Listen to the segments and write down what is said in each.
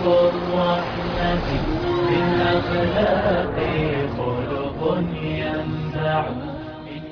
الرحمة بالأخلاق خلق ينبع من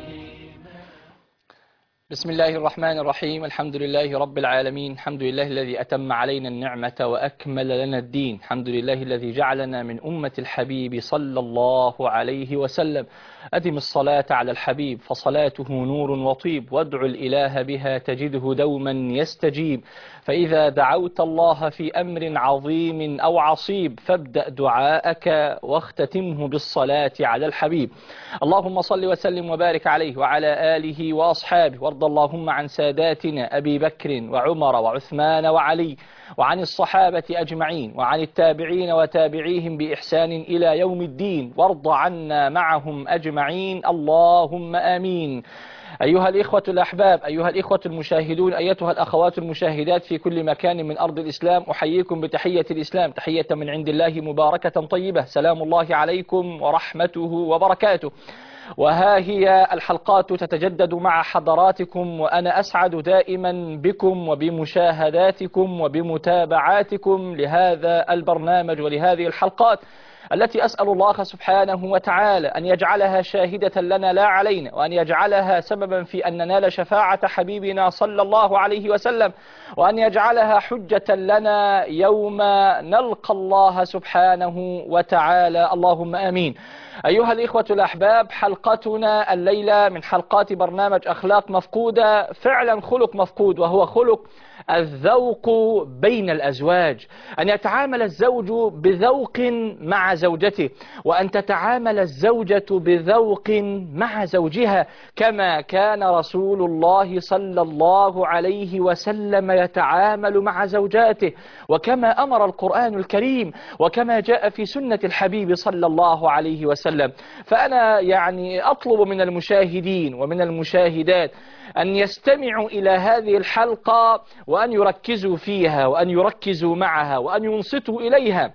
بسم الله الرحمن الرحيم الحمد لله رب العالمين الحمد لله الذي أتم علينا النعمة وأكمل لنا الدين الحمد لله الذي جعلنا من أمة الحبيب صلى الله عليه وسلم أدم الصلاة على الحبيب فصلاته نور وطيب وادع الإله بها تجده دوما يستجيب فإذا دعوت الله في أمر عظيم أو عصيب فابدأ دعاءك واختتمه بالصلاة على الحبيب اللهم صل وسلم وبارك عليه وعلى آله وأصحابه وارض اللهم عن ساداتنا أبي بكر وعمر وعثمان وعلي وعن الصحابة أجمعين وعن التابعين وتابعيهم بإحسان إلى يوم الدين وارض عنا معهم أجمعين اللهم آمين أيها الإخوة الأحباب أيها الإخوة المشاهدون أيتها الأخوات المشاهدات في كل مكان من أرض الإسلام أحييكم بتحية الإسلام تحية من عند الله مباركة طيبة سلام الله عليكم ورحمته وبركاته وها هي الحلقات تتجدد مع حضراتكم وأنا أسعد دائما بكم وبمشاهداتكم وبمتابعاتكم لهذا البرنامج ولهذه الحلقات التي أسأل الله سبحانه وتعالى أن يجعلها شاهدة لنا لا علينا وأن يجعلها سببا في أن ننال شفاعة حبيبنا صلى الله عليه وسلم وأن يجعلها حجة لنا يوم نلقى الله سبحانه وتعالى اللهم آمين أيها الإخوة الأحباب حلقتنا الليلة من حلقات برنامج أخلاق مفقودة فعلا خلق مفقود وهو خلق الذوق بين الأزواج أن يتعامل الزوج بذوق مع زوجته وأن تتعامل الزوجة بذوق مع زوجها كما كان رسول الله صلى الله عليه وسلم يتعامل مع زوجاته وكما أمر القرآن الكريم وكما جاء في سنة الحبيب صلى الله عليه وسلم فأنا يعني أطلب من المشاهدين ومن المشاهدات أن يستمعوا إلى هذه الحلقة وأن يركزوا فيها وأن يركزوا معها وأن ينصتوا إليها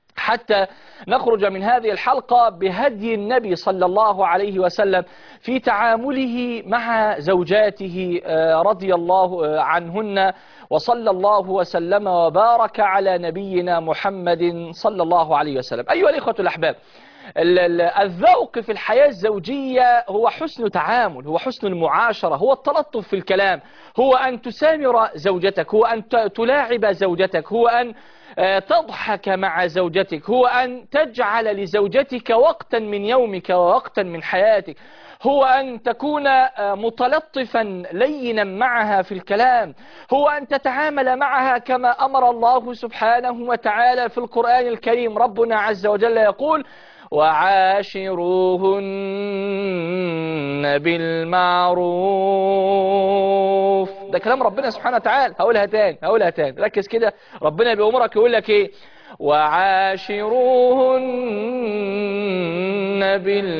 حتى نخرج من هذه الحلقة بهدي النبي صلى الله عليه وسلم في تعامله مع زوجاته رضي الله عنهن وصلى الله وسلم وبارك على نبينا محمد صلى الله عليه وسلم أيها الإخوة الأحباب الذوق في الحياة الزوجية هو حسن تعامل هو حسن المعاشرة هو التلطف في الكلام هو أن تسامر زوجتك هو أن تلاعب زوجتك هو أن تضحك مع زوجتك هو أن تجعل لزوجتك وقتا من يومك ووقتا من حياتك هو أن تكون متلطفا لينا معها في الكلام هو أن تتعامل معها كما أمر الله سبحانه وتعالى في القرآن الكريم ربنا عز وجل يقول وعاشروهن بالمعروف ده كلام ربنا سبحانه وتعالى هقولها تاني هقولها تاني ركز كده ربنا بيأمرك يقول لك ايه وعاشروهن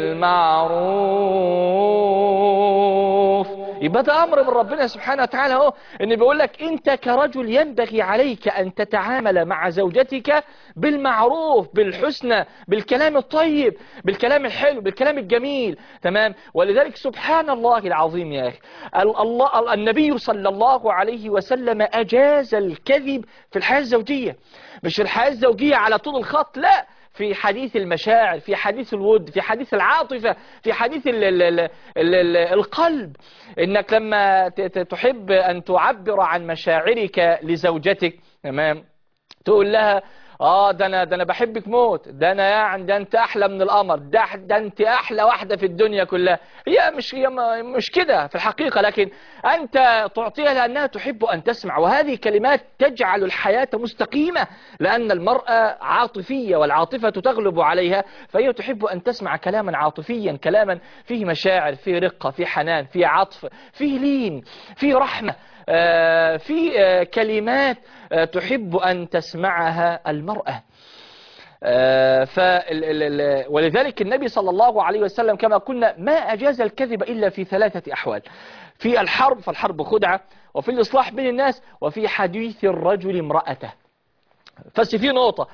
بالمعروف يبقى ده امر من ربنا سبحانه وتعالى اهو ان بيقول لك انت كرجل ينبغي عليك ان تتعامل مع زوجتك بالمعروف بالحسنى بالكلام الطيب بالكلام الحلو بالكلام الجميل تمام ولذلك سبحان الله العظيم يا اخي الله النبي صلى الله عليه وسلم اجاز الكذب في الحياه الزوجيه مش الحياه الزوجيه على طول الخط لا في حديث المشاعر في حديث الود في حديث العاطفة في حديث ال ال ال ال ال القلب انك لما تحب ان تعبر عن مشاعرك لزوجتك تمام تقول لها اه ده انا ده انا بحبك موت ده انا يعني ده انت احلى من القمر ده ده انت احلى واحده في الدنيا كلها هي مش هي مش كده في الحقيقه لكن انت تعطيها لانها تحب ان تسمع وهذه كلمات تجعل الحياه مستقيمه لان المراه عاطفيه والعاطفه تغلب عليها فهي تحب ان تسمع كلاما عاطفيا كلاما فيه مشاعر فيه رقه فيه حنان فيه عطف فيه لين فيه رحمه في كلمات تحب أن تسمعها المرأة ولذلك النبي صلى الله عليه وسلم كما قلنا ما أجاز الكذب إلا في ثلاثة أحوال في الحرب فالحرب خدعة وفي الإصلاح بين الناس وفي حديث الرجل امرأته بس في نقطة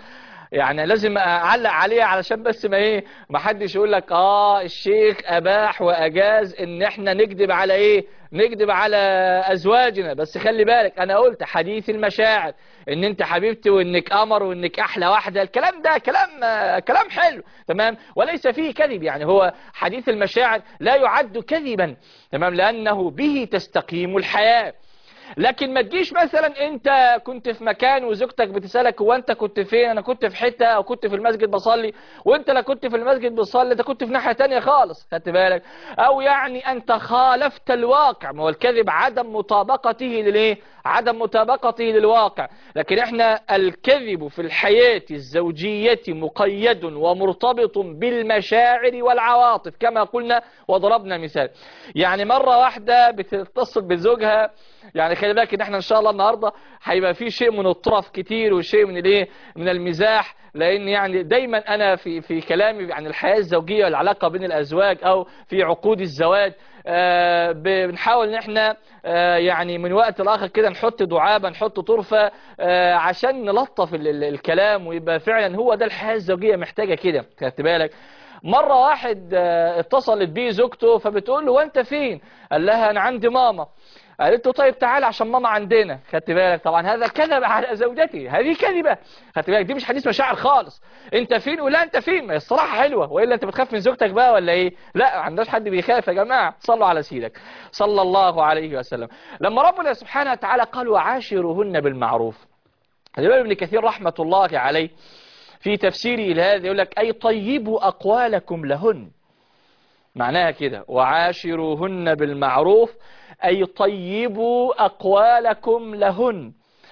يعني لازم اعلق عليها علشان بس ما ايه ما حدش يقول لك اه الشيخ اباح واجاز ان احنا نكذب على ايه نكذب على ازواجنا بس خلي بالك انا قلت حديث المشاعر ان انت حبيبتي وانك قمر وانك احلى واحده الكلام ده كلام آه، كلام حلو تمام وليس فيه كذب يعني هو حديث المشاعر لا يعد كذبا تمام لانه به تستقيم الحياه لكن ما تجيش مثلا انت كنت في مكان وزوجتك بتسألك هو انت كنت فين انا كنت في حتة او كنت في المسجد بصلي وانت لا كنت في المسجد بتصلي انت كنت في ناحية تانية خالص خدت بالك او يعني انت خالفت الواقع ما هو الكذب عدم مطابقته للايه عدم مطابقته للواقع لكن احنا الكذب في الحياة الزوجية مقيد ومرتبط بالمشاعر والعواطف كما قلنا وضربنا مثال يعني مرة واحدة بتتصل بزوجها يعني خلي بالك ان احنا ان شاء الله النهارده هيبقى في شيء من الطرف كتير وشيء من الايه من المزاح لان يعني دايما انا في في كلامي عن الحياه الزوجيه والعلاقه بين الازواج او في عقود الزواج آه، بنحاول ان احنا آه، يعني من وقت لاخر كده نحط دعابه نحط طرفه آه، عشان نلطف ال- ال- الكلام ويبقى فعلا هو ده الحياه الزوجيه محتاجه كده خدت بالك مرة واحد آه، اتصلت بيه زوجته فبتقول له وانت فين قال لها انا عندي ماما قالت له طيب تعال عشان ماما عندنا خدت بالك طبعا هذا كذب على زوجتي هذه كذبة خدت بالك دي مش حديث مشاعر خالص انت فين ولا انت فين ما هي الصراحة حلوة والا انت بتخاف من زوجتك بقى ولا ايه لا ما عندناش حد بيخاف يا جماعة صلوا على سيدك صلى الله عليه وسلم لما ربنا سبحانه وتعالى قال وعاشروهن بالمعروف الإمام ابن كثير رحمة الله عليه في تفسيره لهذا يقول لك أي طيبوا أقوالكم لهن معناها كده وعاشروهن بالمعروف أي طيبوا أقوالكم لهن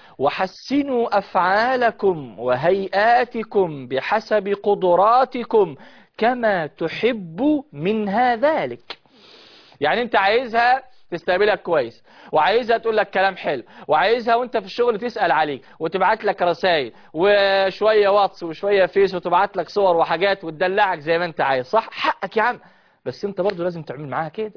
وحسنوا أفعالكم وهيئاتكم بحسب قدراتكم كما تحب منها ذلك يعني انت عايزها تستقبلك كويس وعايزها تقول لك كلام حلو وعايزها وانت في الشغل تسأل عليك وتبعت لك رسائل وشوية واتس وشوية فيس وتبعت لك صور وحاجات وتدلعك زي ما انت عايز صح حقك يا عم بس انت برضو لازم تعمل معاها كده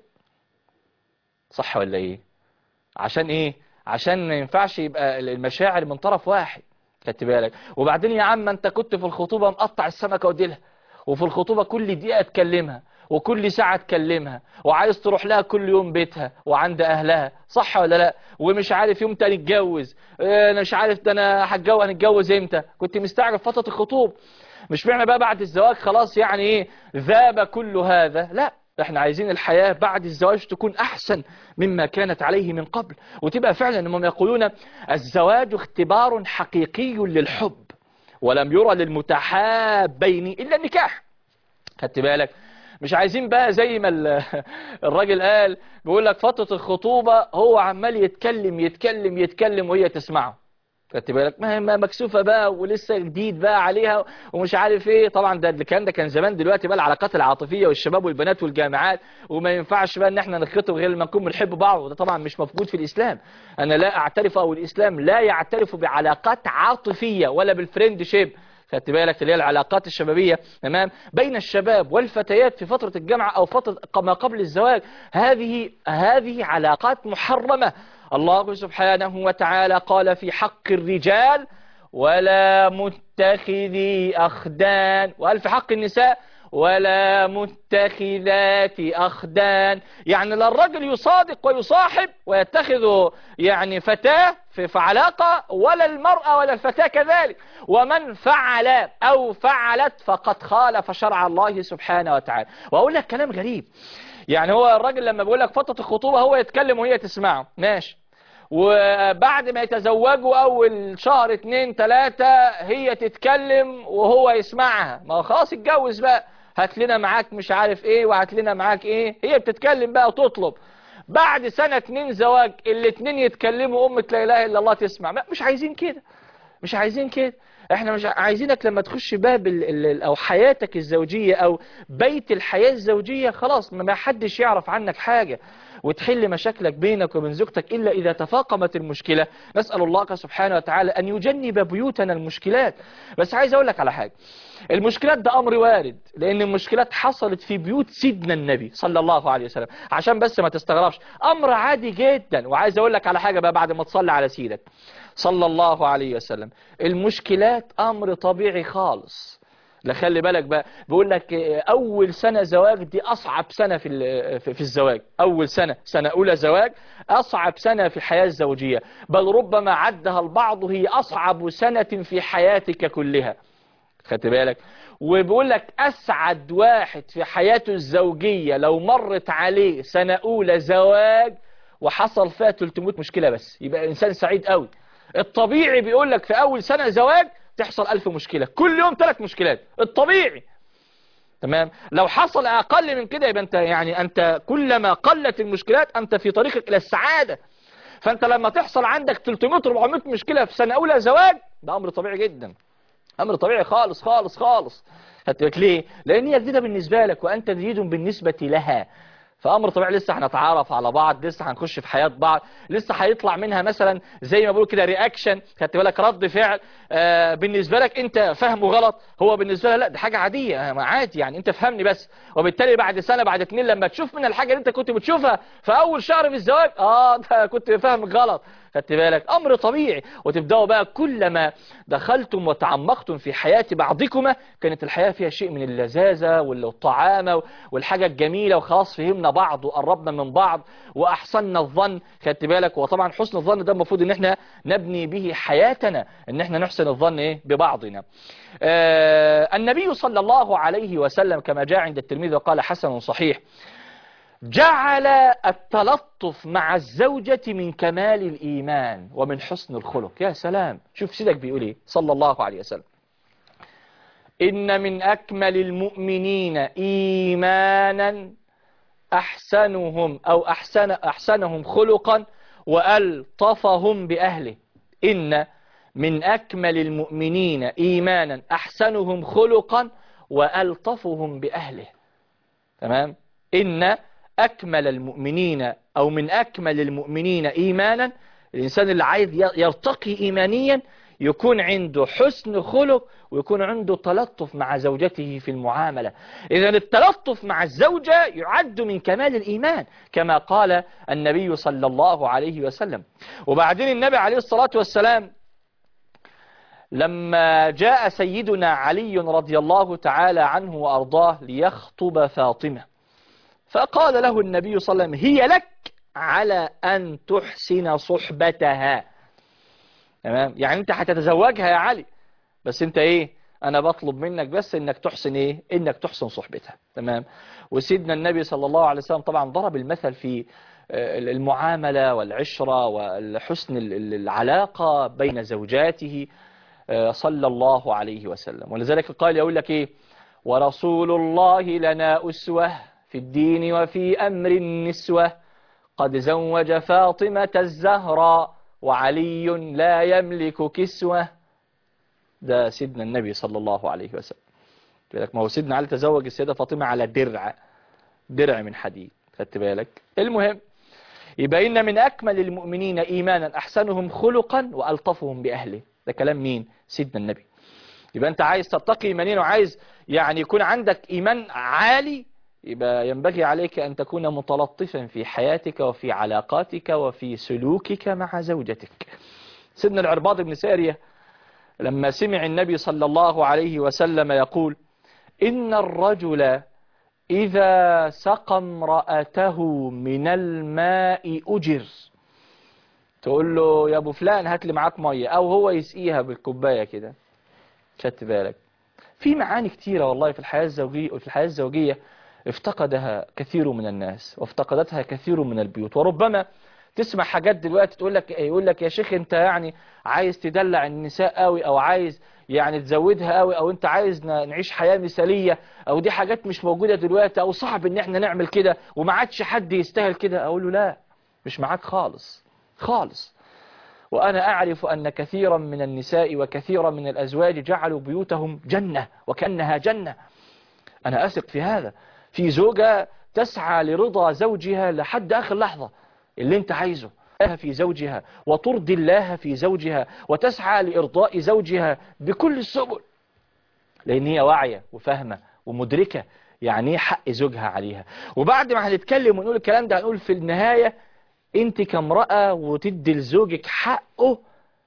صح ولا ايه عشان ايه عشان ما ينفعش يبقى المشاعر من طرف واحد خدت بالك وبعدين يا عم انت كنت في الخطوبة مقطع السمكة وديلها وفي الخطوبة كل دقيقة تكلمها وكل ساعة تكلمها وعايز تروح لها كل يوم بيتها وعند أهلها صح ولا لا ومش عارف يوم تاني نتجوز اه، انا مش عارف ده انا هتجوز هنتجوز امتى كنت مستعجل فترة الخطوب مش معنى بقى بعد الزواج خلاص يعني ايه ذاب كل هذا لا احنا عايزين الحياة بعد الزواج تكون احسن مما كانت عليه من قبل وتبقى فعلا انهم يقولون الزواج اختبار حقيقي للحب ولم يرى للمتحابين الا النكاح خدت بالك مش عايزين بقى زي ما ال- الراجل قال بيقول لك فترة الخطوبة هو عمال يتكلم يتكلم يتكلم وهي تسمعه خدت بالك ما هي ما مكسوفة بقى ولسه جديد بقى عليها ومش عارف ايه طبعا ده اللي كان ده كان زمان دلوقتي بقى العلاقات العاطفية والشباب والبنات والجامعات وما ينفعش بقى ان احنا نخطب غير لما نكون بنحب بعض وده طبعا مش موجود في الاسلام انا لا اعترف او الاسلام لا يعترف بعلاقات عاطفية ولا بالفريند شيب خدت بالك اللي هي العلاقات الشبابية تمام بين الشباب والفتيات في فترة الجامعة أو فترة ما قبل الزواج هذه هذه علاقات محرمة الله سبحانه وتعالى قال في حق الرجال ولا متخذي أخدان وقال في حق النساء ولا متخذات أخدان يعني لا الرجل يصادق ويصاحب ويتخذ يعني فتاة في في علاقة ولا المرأة ولا الفتاة كذلك ومن فعل أو فعلت فقد خالف شرع الله سبحانه وتعالى وأقول لك كلام غريب يعني هو الراجل لما بيقول لك فترة الخطوبة هو يتكلم وهي تسمعه ماشي وبعد ما يتزوجوا أول شهر اتنين تلاتة هي تتكلم وهو يسمعها ما هو خلاص اتجوز بقى هات لنا معاك مش عارف ايه وهات لنا معاك ايه هي بتتكلم بقى وتطلب بعد سنة اتنين زواج الاتنين يتكلموا أمة لا إله إلا الله تسمع ما- مش عايزين كده مش عايزين كده احنا مش عايزينك لما تخش باب ال ال او حياتك الزوجية او بيت الحياة الزوجية خلاص ما حدش يعرف عنك حاجة وتحل مشاكلك بينك وبين زوجتك إلا إذا تفاقمت المشكلة نسأل الله سبحانه وتعالى أن يجنب بيوتنا المشكلات بس عايز أقول لك على حاجة المشكلات ده أمر وارد لأن المشكلات حصلت في بيوت سيدنا النبي صلى الله عليه وسلم عشان بس ما تستغربش أمر عادي جدا وعايز أقول لك على حاجة بقى بعد ما تصلي على سيدك صلى الله عليه وسلم المشكلات المشكلات امر طبيعي خالص لا خلي بالك بقى بيقول لك آه، اول سنة زواج دي اصعب سنة في ال- في في الزواج اول سنة سنة اولى زواج اصعب سنة في الحياة الزوجية بل ربما عدها البعض هي اصعب سنة في حياتك كلها خدت بالك وبيقول لك اسعد واحد في حياته الزوجية لو مرت عليه سنة اولى زواج وحصل فيها 300 مشكلة بس يبقى انسان سعيد قوي الطبيعي بيقول لك في اول سنة زواج تحصل ألف مشكلة كل يوم ثلاث مشكلات الطبيعي تمام لو حصل اقل من كده يبقى انت يعني انت كلما قلت المشكلات انت في طريقك الى السعادة فانت لما تحصل عندك 300 400 مشكلة في سنة اولى زواج ده امر طبيعي جدا امر طبيعي خالص خالص خالص هتقولك ليه لان هي جديده بالنسبه لك وانت جديد بالنسبه لها فامر طبيعي لسه هنتعرف على بعض لسه هنخش في حياه بعض لسه هيطلع منها مثلا زي ما بقول كده رياكشن خدت بالك رد فعل آه بالنسبه لك انت فهمه غلط هو بالنسبه له لا دي حاجه عاديه آه، عادي يعني انت فهمني بس وبالتالي بعد سنه بعد اتنين لما تشوف من الحاجه اللي انت كنت بتشوفها في اول شهر في الزواج اه ده كنت فاهم غلط خدت بالك امر طبيعي وتبداوا بقى كلما دخلتم وتعمقتم في حياه بعضكما كانت الحياه فيها شيء من اللذاذه والطعامه والحاجه الجميله وخلاص فهمنا بعض وقربنا من بعض واحسننا الظن خدت بالك وطبعا حسن الظن ده المفروض ان احنا نبني به حياتنا ان احنا نحسن الظن ايه ببعضنا آه النبي صلى الله عليه وسلم كما جاء عند الترمذي وقال حسن صحيح جعل التلطف مع الزوجة من كمال الإيمان ومن حسن الخلق يا سلام شوف سيدك بيقول ايه صلى الله عليه وسلم إن من أكمل المؤمنين إيمانا أحسنهم أو أحسن أحسنهم خلقا وألطفهم بأهله إن من أكمل المؤمنين إيمانا أحسنهم خلقا وألطفهم بأهله تمام إن أكمل المؤمنين أو من أكمل المؤمنين إيمانا الإنسان اللي عايز يرتقي إيمانيا يكون عنده حسن خلق ويكون عنده تلطف مع زوجته في المعاملة إذا التلطف مع الزوجة يعد من كمال الإيمان كما قال النبي صلى الله عليه وسلم وبعدين النبي عليه الصلاة والسلام لما جاء سيدنا علي رضي الله تعالى عنه وأرضاه ليخطب فاطمة فقال له النبي صلى الله عليه وسلم هي لك على أن تحسن صحبتها تمام يعني انت هتتزوجها يا علي بس انت ايه انا بطلب منك بس انك تحسن ايه انك تحسن صحبتها تمام وسيدنا النبي صلى الله عليه وسلم طبعا ضرب المثل في المعاملة والعشرة والحسن العلاقة بين زوجاته صلى الله عليه وسلم ولذلك قال يقول لك ايه ورسول الله لنا أسوة في الدين وفي أمر النسوة قد زوج فاطمة الزهراء وعلي لا يملك كسوة ده سيدنا النبي صلى الله عليه وسلم بالك ما هو سيدنا علي تزوج السيدة فاطمة على درع درع من حديد خدت بالك المهم يبقى إن من أكمل المؤمنين إيمانا أحسنهم خلقا وألطفهم بأهله ده كلام مين سيدنا النبي يبقى أنت عايز ترتقي إيمانيا وعايز يعني يكون عندك إيمان عالي يبقى ينبغي عليك أن تكون متلطفا في حياتك وفي علاقاتك وفي سلوكك مع زوجتك سيدنا العرباض بن سارية لما سمع النبي صلى الله عليه وسلم يقول إن الرجل إذا سقى امرأته من الماء أجر تقول له يا أبو فلان هات لي معاك مية أو هو يسقيها بالكوباية كده خدت بالك في معاني كتيرة والله في الحياة الزوجية وفي الحياة الزوجية افتقدها كثير من الناس وافتقدتها كثير من البيوت وربما تسمع حاجات دلوقتي تقول لك يقول لك يا شيخ انت يعني عايز تدلع النساء قوي او عايز يعني تزودها قوي او انت عايز نعيش حياة مثالية او دي حاجات مش موجودة دلوقتي او صعب ان احنا نعمل كده وما عادش حد يستاهل كده اقول له لا مش معاك خالص خالص وأنا أعرف أن كثيرا من النساء وكثيرا من الأزواج جعلوا بيوتهم جنة وكأنها جنة أنا أثق في هذا في زوجة تسعى لرضا زوجها لحد آخر لحظة اللي انت عايزه في زوجها وترضي الله في زوجها وتسعى لإرضاء زوجها بكل السبل لأن هي واعية وفاهمة ومدركة يعني ايه حق زوجها عليها وبعد ما هنتكلم ونقول الكلام ده هنقول في النهاية انت كامرأة وتدي لزوجك حقه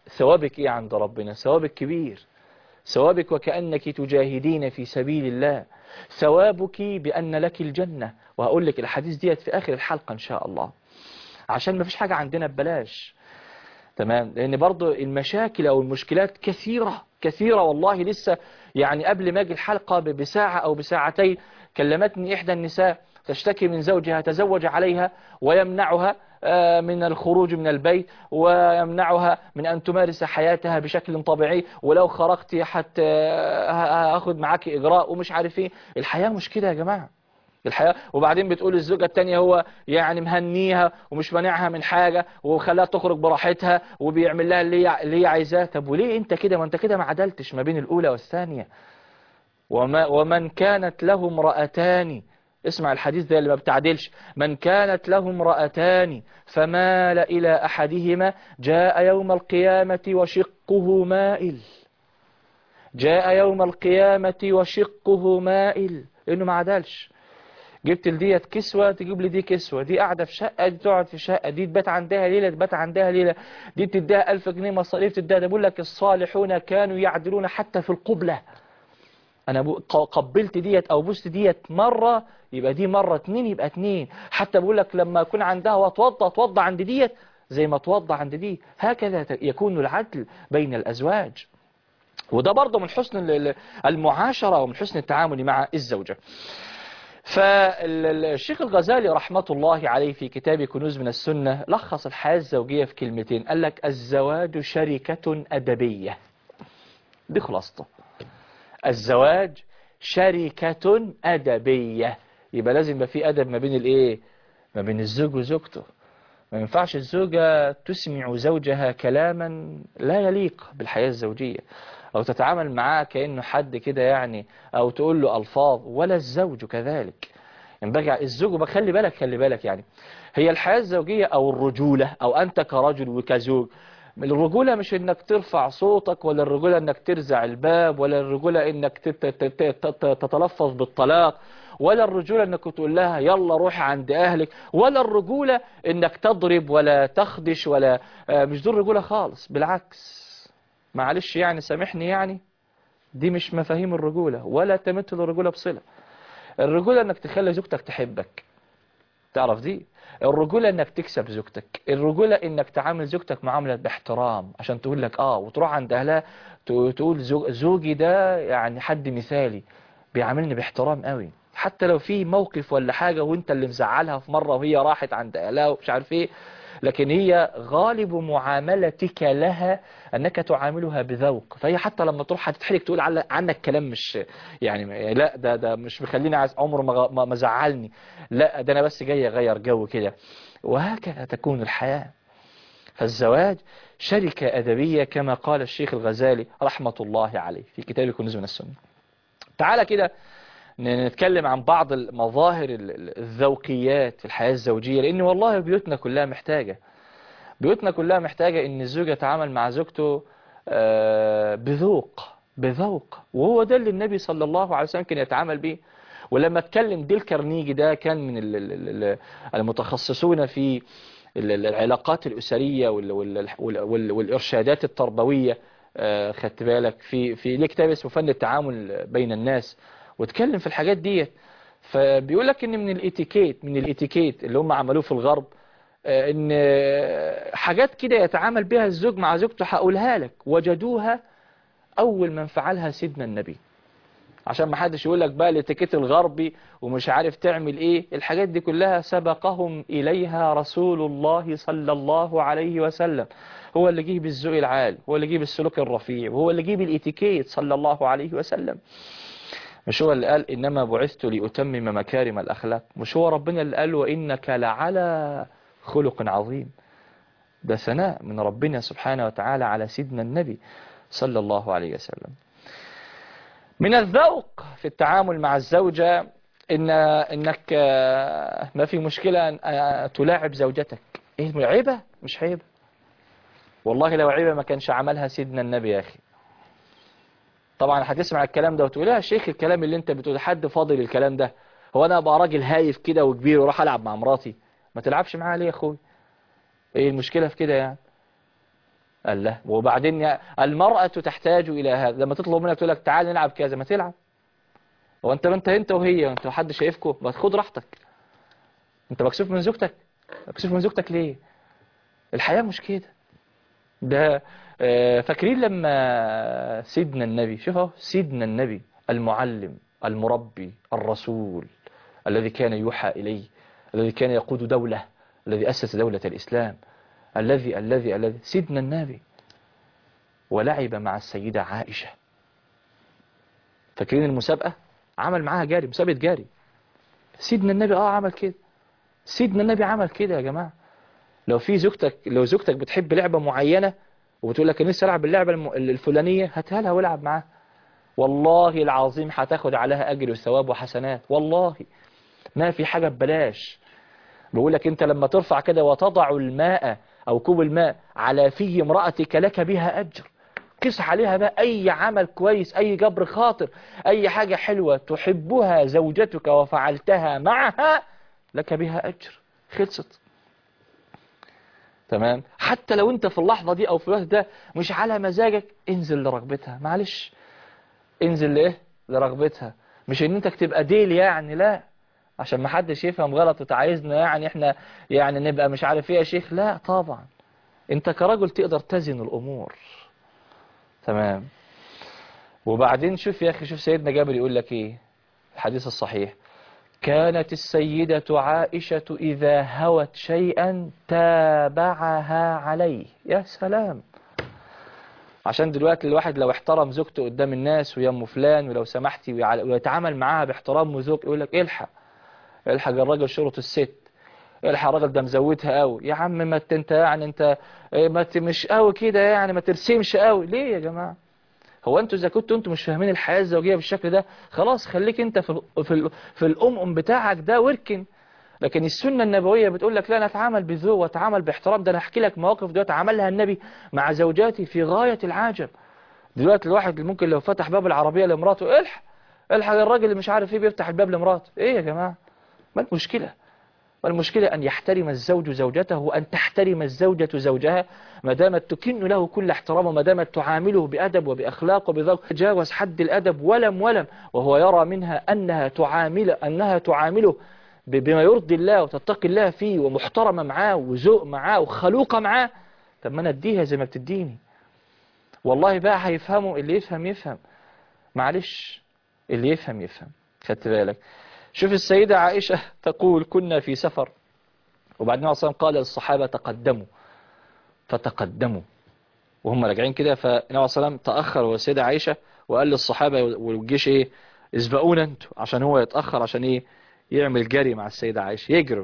ثوابك ايه عند ربنا ثوابك كبير ثوابك وكأنك تجاهدين في سبيل الله ثوابك بأن لك الجنة وهقول لك الحديث ديت في آخر الحلقة إن شاء الله عشان ما فيش حاجة عندنا ببلاش تمام لأن برضو المشاكل أو المشكلات كثيرة كثيرة والله لسه يعني قبل ما أجي الحلقة ب- بساعة أو بساعتين كلمتني إحدى النساء تشتكي من زوجها تزوج عليها ويمنعها آه، من الخروج من البيت ويمنعها من أن تمارس حياتها بشكل طبيعي ولو خرجت حتى أخذ معاك إجراء ومش عارف إيه الحياة مش كده يا جماعة الحياة وبعدين بتقول الزوجة التانية هو يعني مهنيها ومش مانعها من حاجة وخلاها تخرج براحتها وبيعمل لها اللي هي- اللي هي عايزاه طب وليه انت كده ما انت كده ما عدلتش ما بين الأولى والثانية وما ومن كانت له امرأتان اسمع الحديث ده اللي ما بتعدلش من كانت له امرأتان فمال إلى أحدهما جاء يوم القيامة وشقه مائل جاء يوم القيامة وشقه مائل لأنه ما عدلش جبت لديت كسوة تجيب لي دي كسوة دي قاعدة في شقة دي تقعد في شقة دي تبات عندها ليلة تبات عندها ليلة دي تديها ألف جنيه مصاريف تديها ده بقول لك الصالحون كانوا يعدلون حتى في القبلة انا بو- ق- قبلت ديت او بوست ديت مرة يبقى دي مرة اتنين يبقى اتنين حتى بقول لك لما يكون عندها واتوضى اتوضى عند ديت زي ما اتوضى عند دي هكذا ت- يكون العدل بين الازواج وده برضه من حسن ال- ال- المعاشرة ومن حسن التعامل مع الزوجة فالشيخ الغزالي رحمة الله عليه في كتاب كنوز من السنة لخص الحياة الزوجية في كلمتين قال لك الزواج شركة أدبية دي خلاصته الزواج شركة أدبية يبقى لازم يبقى في أدب ما بين الإيه ما بين الزوج وزوجته ما ينفعش الزوجة تسمع زوجها كلاما لا يليق بالحياة الزوجية أو تتعامل معاه كأنه حد كده يعني أو تقول له ألفاظ ولا الزوج كذلك ينبغي الزوج بخلي بالك خلي بالك يعني هي الحياة الزوجية أو الرجولة أو أنت كرجل وكزوج الرجولة مش انك ترفع صوتك ولا الرجولة انك ترزع الباب ولا الرجولة انك تت- تت- تت- تتلفظ بالطلاق ولا الرجولة انك تقول لها يلا روحي عند اهلك ولا الرجولة انك تضرب ولا تخدش ولا آه، مش دول رجولة خالص بالعكس معلش يعني سامحني يعني دي مش مفاهيم الرجولة ولا تمت الرجولة بصلة الرجولة انك تخلي زوجتك تحبك تعرف دي الرجولة انك تكسب زوجتك الرجولة انك تعامل زوجتك معاملة باحترام عشان تقول لك اه وتروح عند اهلها ت- تقول زو- زوجي ده يعني حد مثالي بيعاملني باحترام قوي حتى لو في موقف ولا حاجة وانت اللي مزعلها في مرة وهي راحت عند اهلها ومش عارف ايه لكن هي غالب معاملتك لها انك تعاملها بذوق فهي حتى لما تروح هتتحرك تقول عل- عنك كلام مش يعني لا ده ده مش مخليني عايز عمره ما غ- ما ما زعلني لا ده انا بس جاي اغير جو كده وهكذا تكون الحياة فالزواج شركة أدبية كما قال الشيخ الغزالي رحمة الله عليه في كتاب كنوز من السنة تعالى كده ن- نتكلم عن بعض المظاهر ال- ال- الذوقيات في الحياة الزوجية لأن والله بيوتنا كلها محتاجة بيوتنا كلها محتاجة ان الزوج يتعامل مع زوجته آه، بذوق بذوق وهو ده اللي النبي صلى الله عليه وسلم كان يتعامل به ولما اتكلم ديل كارنيجي ده كان من ال- ال- ال- المتخصصون في ال- ال- العلاقات الأسرية وال- وال- وال- وال- والإرشادات التربوية آه، خدت بالك في في ليه كتاب اسمه فن التعامل بين الناس واتكلم في الحاجات ديت فبيقول لك ان من الاتيكيت من الاتيكيت اللي هم عملوه في الغرب آه، ان آه، حاجات كده يتعامل بها الزوج مع زوجته هقولها لك وجدوها اول من فعلها سيدنا النبي عشان ما حدش يقول لك بقى الاتيكيت الغربي ومش عارف تعمل ايه الحاجات دي كلها سبقهم اليها رسول الله صلى الله عليه وسلم هو اللي جه بالذوق العالي هو اللي جه بالسلوك الرفيع وهو اللي جه بالاتيكيت صلى الله عليه وسلم مش هو اللي قال إنما بعثت لأتمم مكارم الأخلاق مش هو ربنا اللي قال وإنك لعلى خلق عظيم ده ثناء من ربنا سبحانه وتعالى على سيدنا النبي صلى الله عليه وسلم من الذوق في التعامل مع الزوجة إن إنك آه، ما في مشكلة أن آه، تلاعب زوجتك إيه عيبة مش عيبة والله لو عيبة ما كانش عملها سيدنا النبي يا أخي طبعا هتسمع الكلام ده وتقول يا شيخ الكلام اللي انت بتقول حد فاضل الكلام ده هو انا ابقى راجل هايف كده وكبير وراح العب مع مراتي ما تلعبش معاها ليه يا اخوي ايه المشكلة في كده يعني قال له وبعدين يا- المرأة تحتاج إلى هذا لما تطلب منك تقول لك تعال نلعب كذا ما تلعب هو انت انت انت وهي انت حد شايفكم ما خد راحتك انت مكسوف من زوجتك مكسوف من زوجتك ليه الحياة مش كده ده آه، فاكرين لما سيدنا النبي شوف اهو سيدنا النبي المعلم المربي الرسول الذي كان يوحى إليه الذي كان يقود دولة الذي أسس دولة الإسلام الذي الذي الذي سيدنا النبي ولعب مع السيدة عائشة فاكرين المسابقة عمل معاها جاري مسابقة جاري سيدنا النبي اه عمل كده سيدنا النبي عمل كده يا جماعة لو في زوجتك لو زوجتك بتحب لعبة معينة وبتقول لك انا نفسي العب اللعبة الم- الفلانية هاتها لها والعب معاها والله العظيم هتاخد عليها اجر وثواب وحسنات والله ما في حاجة ببلاش بيقول لك انت لما ترفع كده وتضع الماء او كوب الماء على في امرأتك لك بها اجر قس عليها بقى اي عمل كويس اي جبر خاطر اي حاجة حلوة تحبها زوجتك وفعلتها معها لك بها اجر خلصت تمام حتى لو انت في اللحظة دي او في الوقت ده مش على مزاجك انزل لرغبتها معلش انزل لايه لرغبتها مش ان انت تبقى ديل يعني لا عشان ما حدش يفهم غلط وتعايزنا يعني احنا يعني نبقى مش عارف ايه يا شيخ لا طبعا انت كرجل تقدر تزن الامور تمام وبعدين شوف يا اخي شوف سيدنا جابر يقول لك ايه الحديث الصحيح كانت السيدة عائشة إذا هوت شيئا تابعها عليه يا سلام عشان دلوقتي الواحد لو احترم زوجته قدام الناس ويا ام فلان ولو سمحتي ويع- ويتعامل معاها باحترام وذوق يقول لك الحق الحق الراجل شرط الست الحق الراجل ده مزودها قوي يا عم ما ت- انت يعني انت إيه ما ت- مش قوي كده يعني ما ترسمش قوي ليه يا جماعه هو انتوا اذا كنتوا انتوا مش فاهمين الحياه الزوجيه بالشكل ده خلاص خليك انت في ال في ال في الام بتاعك ده واركن لكن السنه النبويه بتقول لك لا نتعامل بذوق وتعامل باحترام ده انا احكي لك مواقف دلوقتي عملها النبي مع زوجاتي في غايه العجب دلوقتي الواحد اللي ممكن لو فتح باب العربيه لمراته الحق الحق الراجل اللي مش عارف ايه بيفتح الباب لمراته ايه يا جماعه ما المشكله والمشكلة أن يحترم الزوج زوجته وأن تحترم الزوجة زوجها ما دامت تكن له كل احترام وما دامت تعامله بأدب وبأخلاق وبذوق تجاوز حد الأدب ولم ولم وهو يرى منها أنها تعامل أنها تعامله ب- بما يرضي الله وتتقي الله فيه ومحترمة معاه وذوق معاه وخلوقة معاه طب ما أنا أديها زي ما بتديني والله بقى هيفهموا اللي يفهم يفهم معلش اللي يفهم يفهم خدت بالك شوف السيدة عائشة تقول كنا في سفر وبعدين النبي صلى الله عليه وسلم قال للصحابة تقدموا فتقدموا وهم راجعين كده فالنبي صلى الله عليه وسلم تأخر والسيدة عائشة وقال للصحابة والجيش ايه اسبقونا انتوا عشان هو يتأخر عشان ايه يعمل جري مع السيدة عائشة يجروا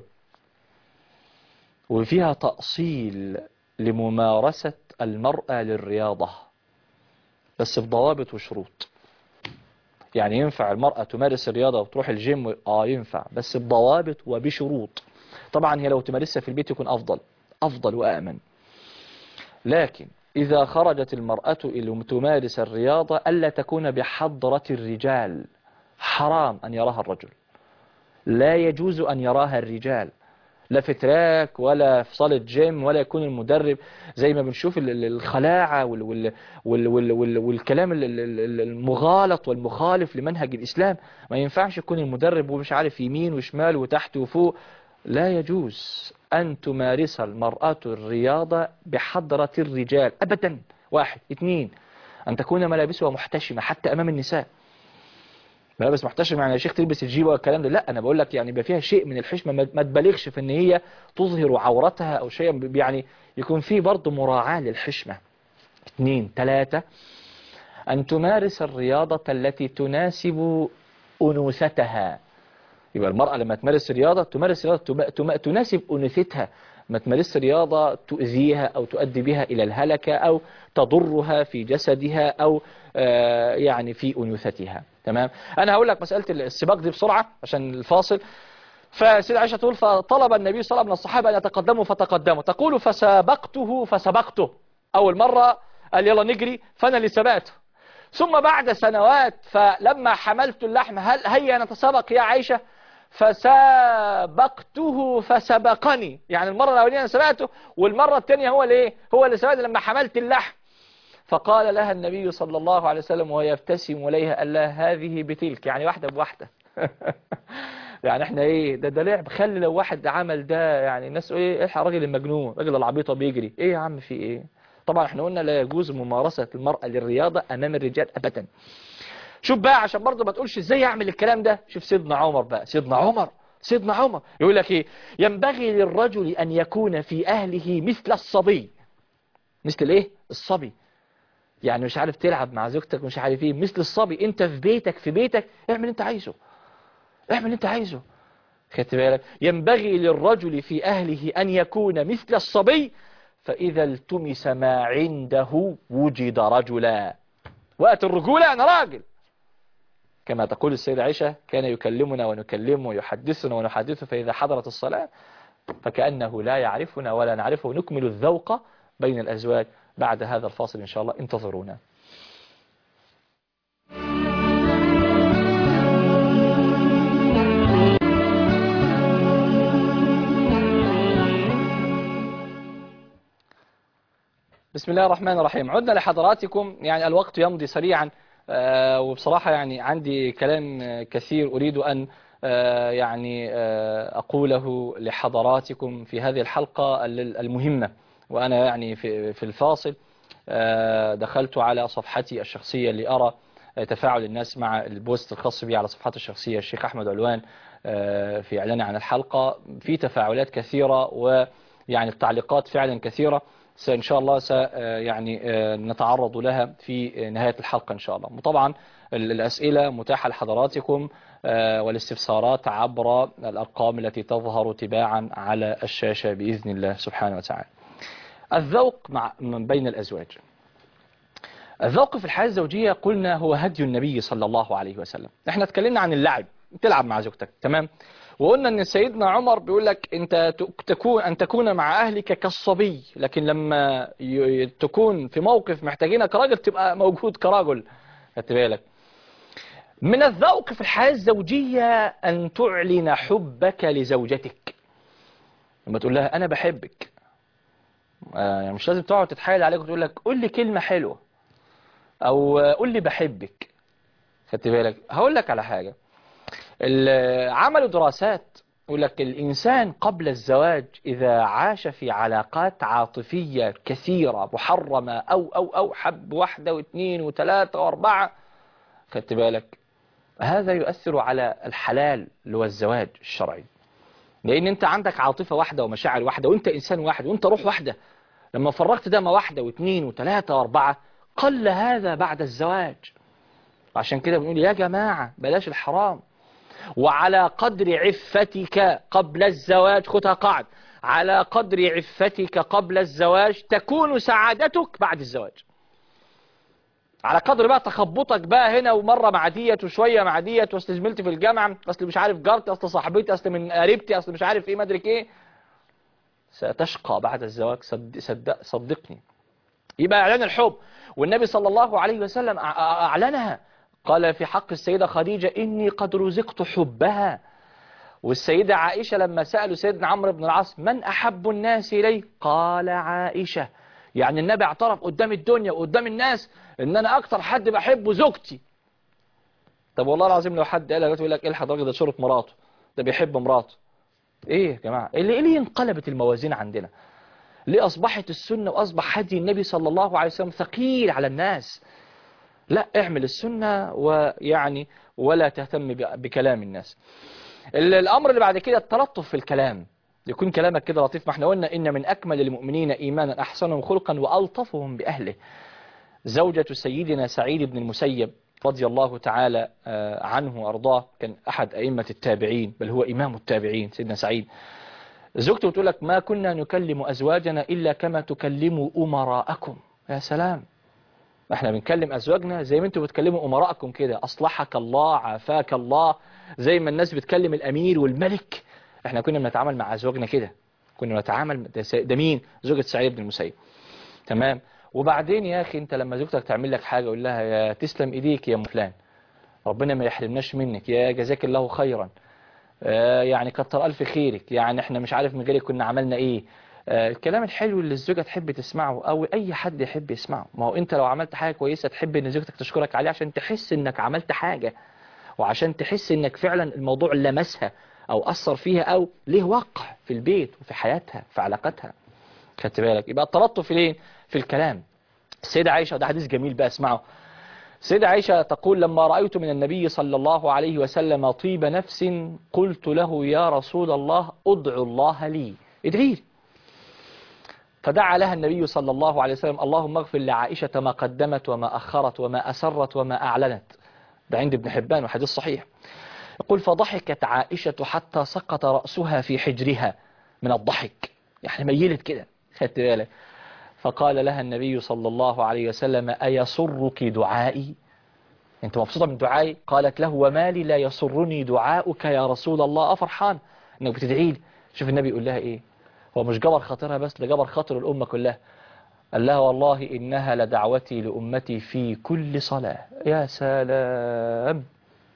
وفيها تأصيل لممارسة المرأة للرياضة بس بضوابط وشروط يعني ينفع المرأة تمارس الرياضة وتروح الجيم و- اه ينفع بس بضوابط وبشروط طبعا هي لو تمارسها في البيت يكون أفضل أفضل وأأمن لكن إذا خرجت المرأة إلى تمارس الرياضة ألا تكون بحضرة الرجال حرام أن يراها الرجل لا يجوز أن يراها الرجال لا في تراك ولا في صالة جيم ولا يكون المدرب زي ما بنشوف ال- ال- الخلاعة وال وال وال وال وال والكلام ال- ال- ال- المغالط والمخالف لمنهج الإسلام ما ينفعش يكون المدرب ومش عارف يمين وشمال وتحت وفوق لا يجوز أن تمارس المرأة الرياضة بحضرة الرجال أبدا واحد اثنين أن تكون ملابسها محتشمة حتى أمام النساء ملابس محتشمة يعني يا شيخ تلبس الجيبة والكلام ده لا أنا بقول لك يعني يبقى فيها شيء من الحشمة ما ما تبالغش في إن هي تظهر عورتها أو شيئا ب- يعني يكون في برضه مراعاة للحشمة اثنين ثلاثة أن تمارس الرياضة التي تناسب أنوثتها يبقى المرأة لما تمارس رياضة تمارس رياضة تم- تم- تناسب أنوثتها ما تمارس رياضة تؤذيها أو تؤدي بها إلى الهلكة أو تضرها في جسدها أو آه، يعني في أنوثتها تمام أنا هقول لك مسألة السباق دي بسرعة عشان الفاصل فسيدة عائشة تقول فطلب النبي صلى الله عليه وسلم من الصحابة أن يتقدموا فتقدموا تقول فسابقته فسبقته أول مرة قال يلا نجري فأنا اللي سبقته ثم بعد سنوات فلما حملت اللحم هل هيا نتسابق يا عائشة فسابقته فسبقني يعني المرة الأولانية أنا سبقته والمرة الثانية هو اللي إيه؟ هو اللي سبقني لما حملت اللحم فقال لها النبي صلى الله عليه وسلم وهو يبتسم إليها قال لها هذه بتلك يعني واحدة بواحدة يعني احنا ايه ده ده لعب خلي لو واحد عمل ده يعني الناس ايه ايه الراجل المجنون الراجل العبيطه بيجري ايه يا عم في ايه طبعا احنا قلنا لا يجوز ممارسة المرأة للرياضة امام الرجال ابدا شوف بقى عشان برضه ما تقولش ازاي اعمل الكلام ده شوف سيدنا عمر بقى سيدنا عمر سيدنا عمر يقول لك ايه ينبغي للرجل ان يكون في اهله مثل الصبي مثل ايه الصبي يعني مش عارف تلعب مع زوجتك مش عارف ايه مثل الصبي انت في بيتك في بيتك اعمل اللي انت عايزه اعمل اللي انت عايزه خدت بالك ينبغي للرجل في اهله ان يكون مثل الصبي فاذا التمس ما عنده وجد رجلا وقت الرجولة انا راجل كما تقول السيدة عائشة كان يكلمنا ونكلمه ويحدثنا ونحدثه فإذا حضرت الصلاة فكأنه لا يعرفنا ولا نعرفه نكمل الذوق بين الأزواج بعد هذا الفاصل إن شاء الله انتظرونا بسم الله الرحمن الرحيم عدنا لحضراتكم يعني الوقت يمضي سريعا آه، وبصراحة يعني عندي كلام آه، كثير أريد أن آه، يعني آه، أقوله لحضراتكم في هذه الحلقة ال- المهمة وأنا يعني في في الفاصل آه، دخلت على صفحتي الشخصية لأرى آه، تفاعل الناس مع البوست الخاص بي على صفحته الشخصية الشيخ أحمد علوان آه، في إعلانه عن الحلقة في تفاعلات كثيرة ويعني التعليقات فعلا كثيرة إن شاء الله س يعني آه، نتعرض لها في نهاية الحلقة إن شاء الله وطبعا ال- الأسئلة متاحة لحضراتكم آه، والاستفسارات عبر الأرقام التي تظهر تباعا على الشاشة بإذن الله سبحانه وتعالى الذوق مع من بين الأزواج الذوق في الحياة الزوجية قلنا هو هدي النبي صلى الله عليه وسلم احنا اتكلمنا عن اللعب تلعب مع زوجتك تمام وقلنا ان سيدنا عمر بيقول لك انت ت- تكون ان تكون مع اهلك كالصبي لكن لما ي- تكون في موقف محتاجينك كراجل تبقى موجود كرجل خدت بالك من الذوق في الحياة الزوجية ان تعلن حبك لزوجتك لما تقول لها انا بحبك آه، يعني مش لازم تقعد تتحايل عليك وتقول لك قول لي كلمة حلوة او آه، قول لي بحبك خدت بالك هقول لك على حاجة ال- عملوا دراسات يقول لك الإنسان قبل الزواج إذا عاش في علاقات عاطفية كثيرة محرمة أو أو أو حب واحدة واثنين وثلاثة وأربعة خدت بالك هذا يؤثر على الحلال اللي هو الزواج الشرعي لأن أنت عندك عاطفة واحدة ومشاعر واحدة وأنت إنسان واحد وأنت روح واحدة لما فرقت دم واحدة واثنين وثلاثة وأربعة قل هذا بعد الزواج عشان كده بنقول يا جماعة بلاش الحرام وعلى قدر عفتك قبل الزواج خدها قاعد على قدر عفتك قبل الزواج تكون سعادتك بعد الزواج على قدر بقى تخبطك بقى هنا ومرة مع ديت وشوية مع ديت واصل زميلتي في الجامعة اصل مش عارف جارتي اصل صاحبتي اصل من قريبتي اصل مش عارف ايه مدرك ايه ستشقى بعد الزواج صد صدق صدقني يبقى اعلان الحب والنبي صلى الله عليه وسلم أع- أع- اعلنها قال في حق السيدة خديجة إني قد رزقت حبها والسيدة عائشة لما سألوا سيدنا عمرو بن العاص من أحب الناس إليه قال عائشة يعني النبي اعترف قدام الدنيا وقدام الناس إن أنا أكتر حد بحبه زوجتي طب والله العظيم لو حد قال لك يقول لك إيه الحضرتك ده شرط مراته ده بيحب مراته إيه يا جماعة إيه اللي ليه انقلبت الموازين عندنا ليه أصبحت السنة وأصبح هدي النبي صلى الله عليه وسلم ثقيل على الناس لا اعمل السنة ويعني ولا تهتم ب- بكلام الناس ال- الأمر اللي بعد كده التلطف في الكلام يكون كلامك كده لطيف ما احنا قلنا إن من أكمل المؤمنين إيمانا أحسنهم خلقا وألطفهم بأهله زوجة سيدنا سعيد بن المسيب رضي الله تعالى آه، عنه وأرضاه كان أحد أئمة التابعين بل هو إمام التابعين سيدنا سعيد زوجته بتقول لك ما كنا نكلم أزواجنا إلا كما تكلموا أمراءكم يا سلام احنا بنكلم ازواجنا زي ما انتوا بتكلموا امراءكم كده اصلحك الله عافاك الله زي ما الناس بتكلم الامير والملك احنا كنا بنتعامل مع ازواجنا كده كنا بنتعامل ده س- ده مين زوجة سعيد بن المسيب تمام وبعدين يا اخي انت لما زوجتك تعمل لك حاجه قول لها يا تسلم ايديك يا ام فلان ربنا ما يحرمناش منك يا جزاك الله خيرا آه، يعني كتر ألف خيرك يعني احنا مش عارف من غيرك كنا عملنا ايه آه، الكلام الحلو اللي الزوجة تحب تسمعه او اي حد يحب يسمعه ما هو انت لو عملت حاجة كويسة تحب ان زوجتك تشكرك عليه عشان تحس انك عملت حاجة وعشان تحس انك فعلا الموضوع لمسها او اثر فيها او ليه وقع في البيت وفي حياتها في علاقتها خدت بالك يبقى التلطف فين في الكلام السيدة عائشة ده حديث جميل بقى اسمعه السيدة عائشة تقول لما رأيت من النبي صلى الله عليه وسلم طيب نفس قلت له يا رسول الله ادعو الله لي ادعي لي فدعا لها النبي صلى الله عليه وسلم اللهم اغفر لعائشة ما قدمت وما أخرت وما أسرت وما أعلنت ده عند ابن حبان وحديث صحيح يقول فضحكت عائشة حتى سقط رأسها في حجرها من الضحك يعني ميلت كده خدت بالك فقال لها النبي صلى الله عليه وسلم أيسرك دعائي انت مبسوطة من دعائي قالت له وما لي لا يسرني دعاؤك يا رسول الله أفرحان انك بتدعي لي شوف النبي يقول لها ايه هو مش جبر خاطرها بس ده جبر خاطر الأمة كلها قال لها والله إنها لدعوتي لأمتي في كل صلاة يا سلام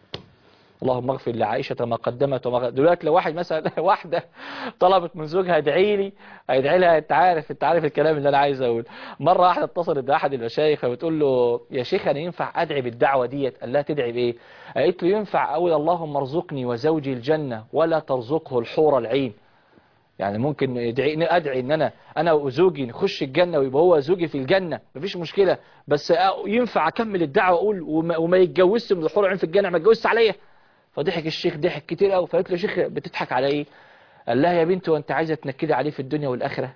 اللهم اغفر لعائشة ما قدمت وما قدمت. دلوقتي لو واحد مثلا واحدة طلبت من زوجها ادعي لي هيدعي لها انت عارف انت عارف الكلام اللي انا عايز اقوله مرة واحدة اتصلت بأحد المشايخ فبتقول له يا شيخ انا ينفع ادعي بالدعوة ديت قال لها تدعي بايه قالت له ينفع اقول اللهم ارزقني وزوجي الجنة ولا ترزقه الحور العين يعني ممكن ادعي ادعي ان انا انا وزوجي نخش الجنة ويبقى هو زوجي في الجنة مفيش مشكلة بس ينفع اكمل الدعوة اقول وما, وما يتجوزش من الحور العين في الجنة ما اتجوزش عليا فضحك الشيخ ضحك كتير قوي فقالت له يا شيخ بتضحك على ايه قال لها يا بنت وانت عايزه تنكدي عليه في الدنيا والاخره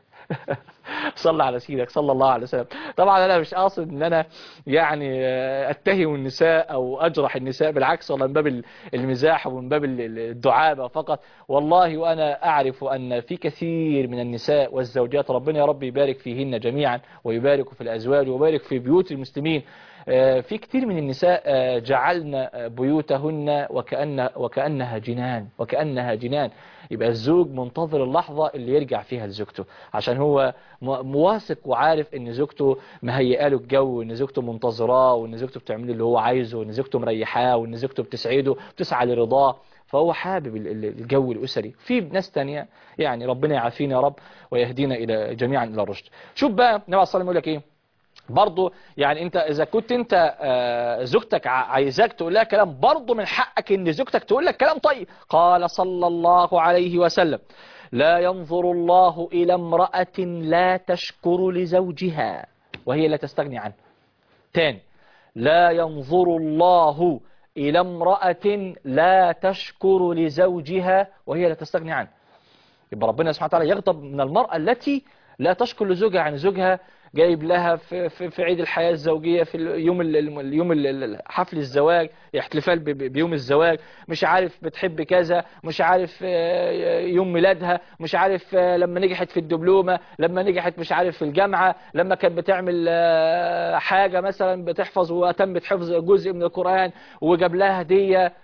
صلى على سيدك صلى الله عليه وسلم طبعا انا مش قاصد ان انا يعني اتهم النساء او اجرح النساء بالعكس والله من باب المزاح ومن باب الدعابه فقط والله وانا اعرف ان في كثير من النساء والزوجات ربنا يا رب يبارك فيهن جميعا ويبارك في الازواج ويبارك في بيوت المسلمين في كثير من النساء جعلن بيوتهن وكأن وكأنها جنان وكأنها جنان يبقى الزوج منتظر اللحظة اللي يرجع فيها لزوجته عشان هو مواثق وعارف ان زوجته مهيئه له الجو ان زوجته منتظراه وان زوجته بتعمل اللي هو عايزه وان زوجته مريحاه وان زوجته بتسعده بتسعى لرضاه فهو حابب الجو الأسري في ناس تانية يعني ربنا يعافينا يا رب ويهدينا إلى جميعا إلى الرشد شوف بقى النبي عليه الصلاة يقول لك إيه برضه يعني انت اذا كنت انت زوجتك عايزاك تقول لها كلام برضه من حقك ان زوجتك تقول لك كلام طيب قال صلى الله عليه وسلم لا ينظر الله الى امرأة لا تشكر لزوجها وهي لا تستغني عنه تاني لا ينظر الله الى امرأة لا تشكر لزوجها وهي لا تستغني عنه يبقى ربنا سبحانه وتعالى يغضب من المرأة التي لا تشكر لزوجها يعني زوجها جايب لها في, في, في عيد الحياة الزوجية في اليوم اليوم حفل الزواج احتفال بيوم الزواج مش عارف بتحب كذا مش عارف يوم ميلادها مش عارف لما نجحت في الدبلومة لما نجحت مش عارف في الجامعة لما كانت بتعمل حاجة مثلا بتحفظ وتمت حفظ جزء من القرآن وجاب لها هدية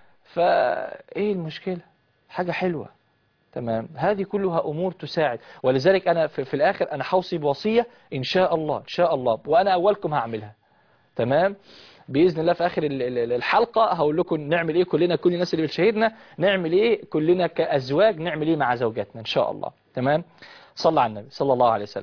فايه المشكلة حاجة حلوة تمام هذه كلها أمور تساعد ولذلك أنا في, في الآخر أنا حوصي بوصية إن شاء الله إن شاء الله وأنا أولكم هعملها تمام بإذن الله في آخر الحلقة هقول لكم نعمل إيه كلنا كل الناس اللي بتشاهدنا نعمل إيه كلنا كأزواج نعمل إيه مع زوجاتنا إن شاء الله تمام صلى على النبي صلى الله عليه وسلم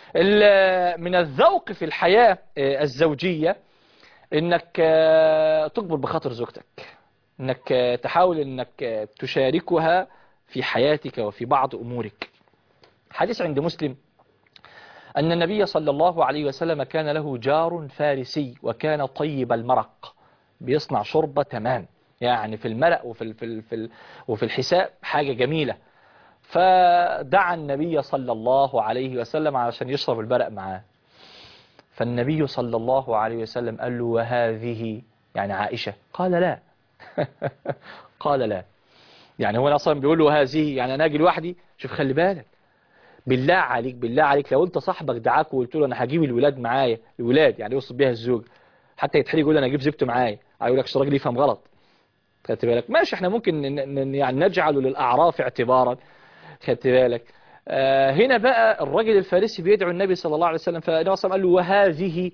من الذوق في الحياة الزوجية إنك تكبر بخاطر زوجتك إنك تحاول إنك تشاركها في حياتك وفي بعض أمورك حديث عند مسلم أن النبي صلى الله عليه وسلم كان له جار فارسي وكان طيب المرق بيصنع شوربة تمام يعني في المرق وفي, ال في, ال في, ال وفي الحساب حاجة جميلة فدعا النبي صلى الله عليه وسلم علشان يشرب البرق معاه فالنبي صلى الله عليه وسلم قال له وهذه يعني عائشة قال لا قال لا يعني هو اصلا بيقول له هذه يعني انا اجي لوحدي شوف خلي بالك بالله عليك بالله عليك لو انت صاحبك دعاك وقلت له انا هجيب الولاد معايا الولاد يعني يوصف بيها الزوج حتى يتحرج يقول انا اجيب زوجته معايا هيقول لك الراجل يفهم غلط خدت بالك ماشي احنا ممكن يعني نجعله للاعراف اعتبارا خدت بالك آه هنا بقى الراجل الفارسي بيدعو النبي صلى الله عليه وسلم فالنبي صلى الله عليه وسلم قال له وهذه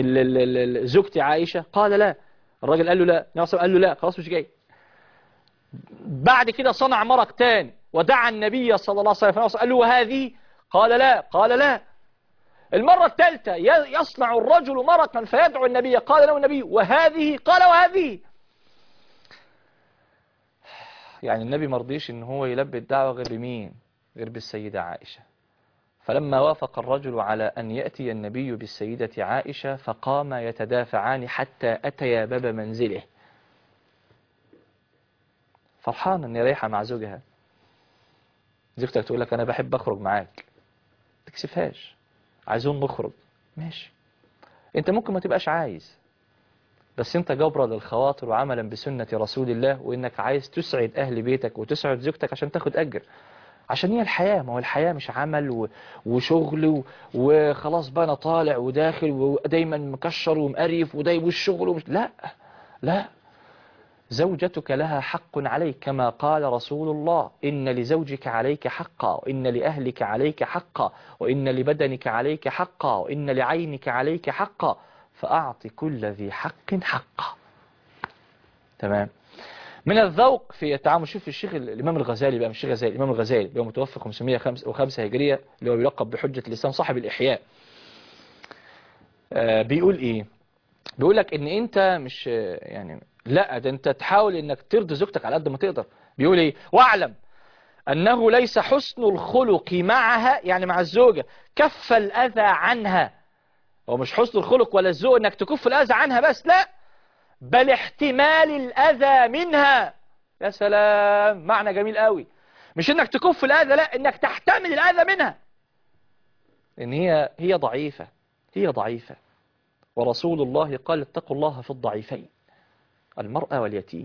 يعني زوجتي عائشة قال لا الراجل قال له لا النبي صلى الله عليه وسلم قال له لا خلاص مش جاي بعد كده صنع مرق تاني ودعا النبي صلى الله عليه وسلم قال له وهذه قال لا قال لا المرة الثالثة ي- يصنع الرجل مرقا فيدعو النبي قال له النبي وهذه قال وهذه يعني النبي مرضيش ان هو يلبي الدعوة غير بمين غير بالسيدة عائشة فلما وافق الرجل على أن يأتي النبي بالسيدة عائشة فقام يتدافعان حتى أتيا باب منزله فرحان أن رايحة مع زوجها زوجتك تقول لك أنا بحب أخرج معاك تكسفهاش عايزون نخرج ماشي أنت ممكن ما تبقاش عايز بس أنت جبرة للخواطر وعملا بسنة رسول الله وإنك عايز تسعد أهل بيتك وتسعد زوجتك عشان تاخد أجر عشان هي الحياة ما هو الحياة مش عمل و... وشغل و... وخلاص بقى أنا طالع وداخل ودايما مكشر ومقرف ودايما والشغل ومش لا لا زوجتك لها حق عليك كما قال رسول الله إن لزوجك عليك حقا وإن لأهلك عليك حقا وإن لبدنك عليك حقا وإن لعينك عليك حقا فأعط كل ذي حق حقا تمام من الذوق في التعامل شوف الشيخ الإمام الغزالي بقى مش الشيخ الغزالي الإمام الغزالي اللي هو متوفى 505 هجرية اللي هو يلقب بحجة الإسلام صاحب الإحياء آه بيقول إيه بيقول لك إن أنت مش آه، يعني لا ده أنت تحاول إنك ترضي زوجتك على قد ما تقدر بيقول إيه واعلم أنه ليس حسن الخلق معها يعني مع الزوجة كف الأذى عنها هو مش حسن الخلق ولا الذوق إنك تكف الأذى عنها بس لا بل احتمال الأذى منها يا سلام معنى جميل قوي مش انك تكف الأذى لا انك تحتمل الأذى منها ان هي هي ضعيفة هي ضعيفة ورسول الله قال اتقوا الله في الضعيفين المرأة واليتيم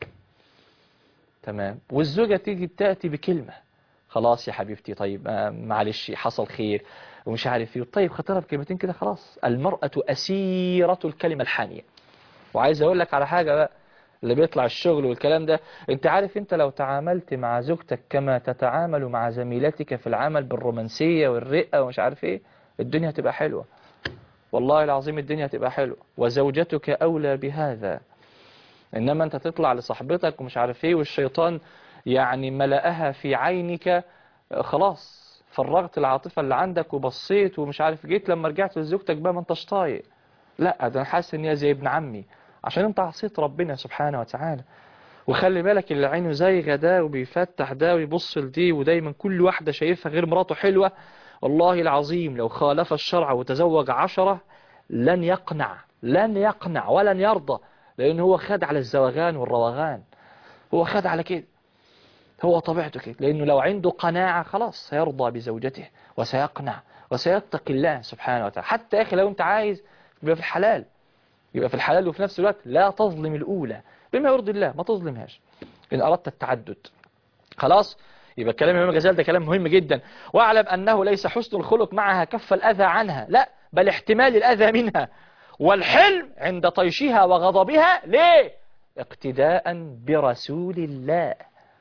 تمام والزوجة تيجي تأتي بكلمة خلاص يا حبيبتي طيب آه، معلش حصل خير ومش عارف ايه طيب خطرها بكلمتين كده خلاص المرأة أسيرة الكلمة الحانية وعايز اقول لك على حاجة بقى اللي بيطلع الشغل والكلام ده انت عارف انت لو تعاملت مع زوجتك كما تتعامل مع زميلتك في العمل بالرومانسية والرقة ومش عارف ايه الدنيا هتبقى حلوة والله العظيم الدنيا هتبقى حلوة وزوجتك أولى بهذا إنما أنت تطلع لصاحبتك ومش عارف ايه والشيطان يعني ملأها في عينك آه، خلاص فرغت العاطفة اللي عندك وبصيت ومش عارف جيت لما رجعت لزوجتك بقى ما انتش طايق لا ده انا حاسس ان هي زي ابن عمي عشان انت عصيت ربنا سبحانه وتعالى وخلي بالك اللي عينه زيغه ده وبيفتح ده ويبص لدي ودايما كل واحدة شايفها غير مراته حلوة والله العظيم لو خالف الشرع وتزوج عشرة لن يقنع لن يقنع ولن يرضى لأن هو خد على الزوغان والروغان هو خد على كده هو طبيعته كده لأنه لو عنده قناعة خلاص سيرضى بزوجته وسيقنع وسيتقي الله سبحانه وتعالى حتى يا أخي لو أنت عايز يبقى في الحلال يبقى في الحلال وفي نفس الوقت لا تظلم الأولى بما يرضي الله ما تظلمهاش إن أردت التعدد خلاص يبقى كلام الإمام الغزالي ده كلام مهم جدا واعلم أنه ليس حسن الخلق معها كف الأذى عنها لا بل احتمال الأذى منها والحلم عند طيشها وغضبها ليه اقتداء برسول الله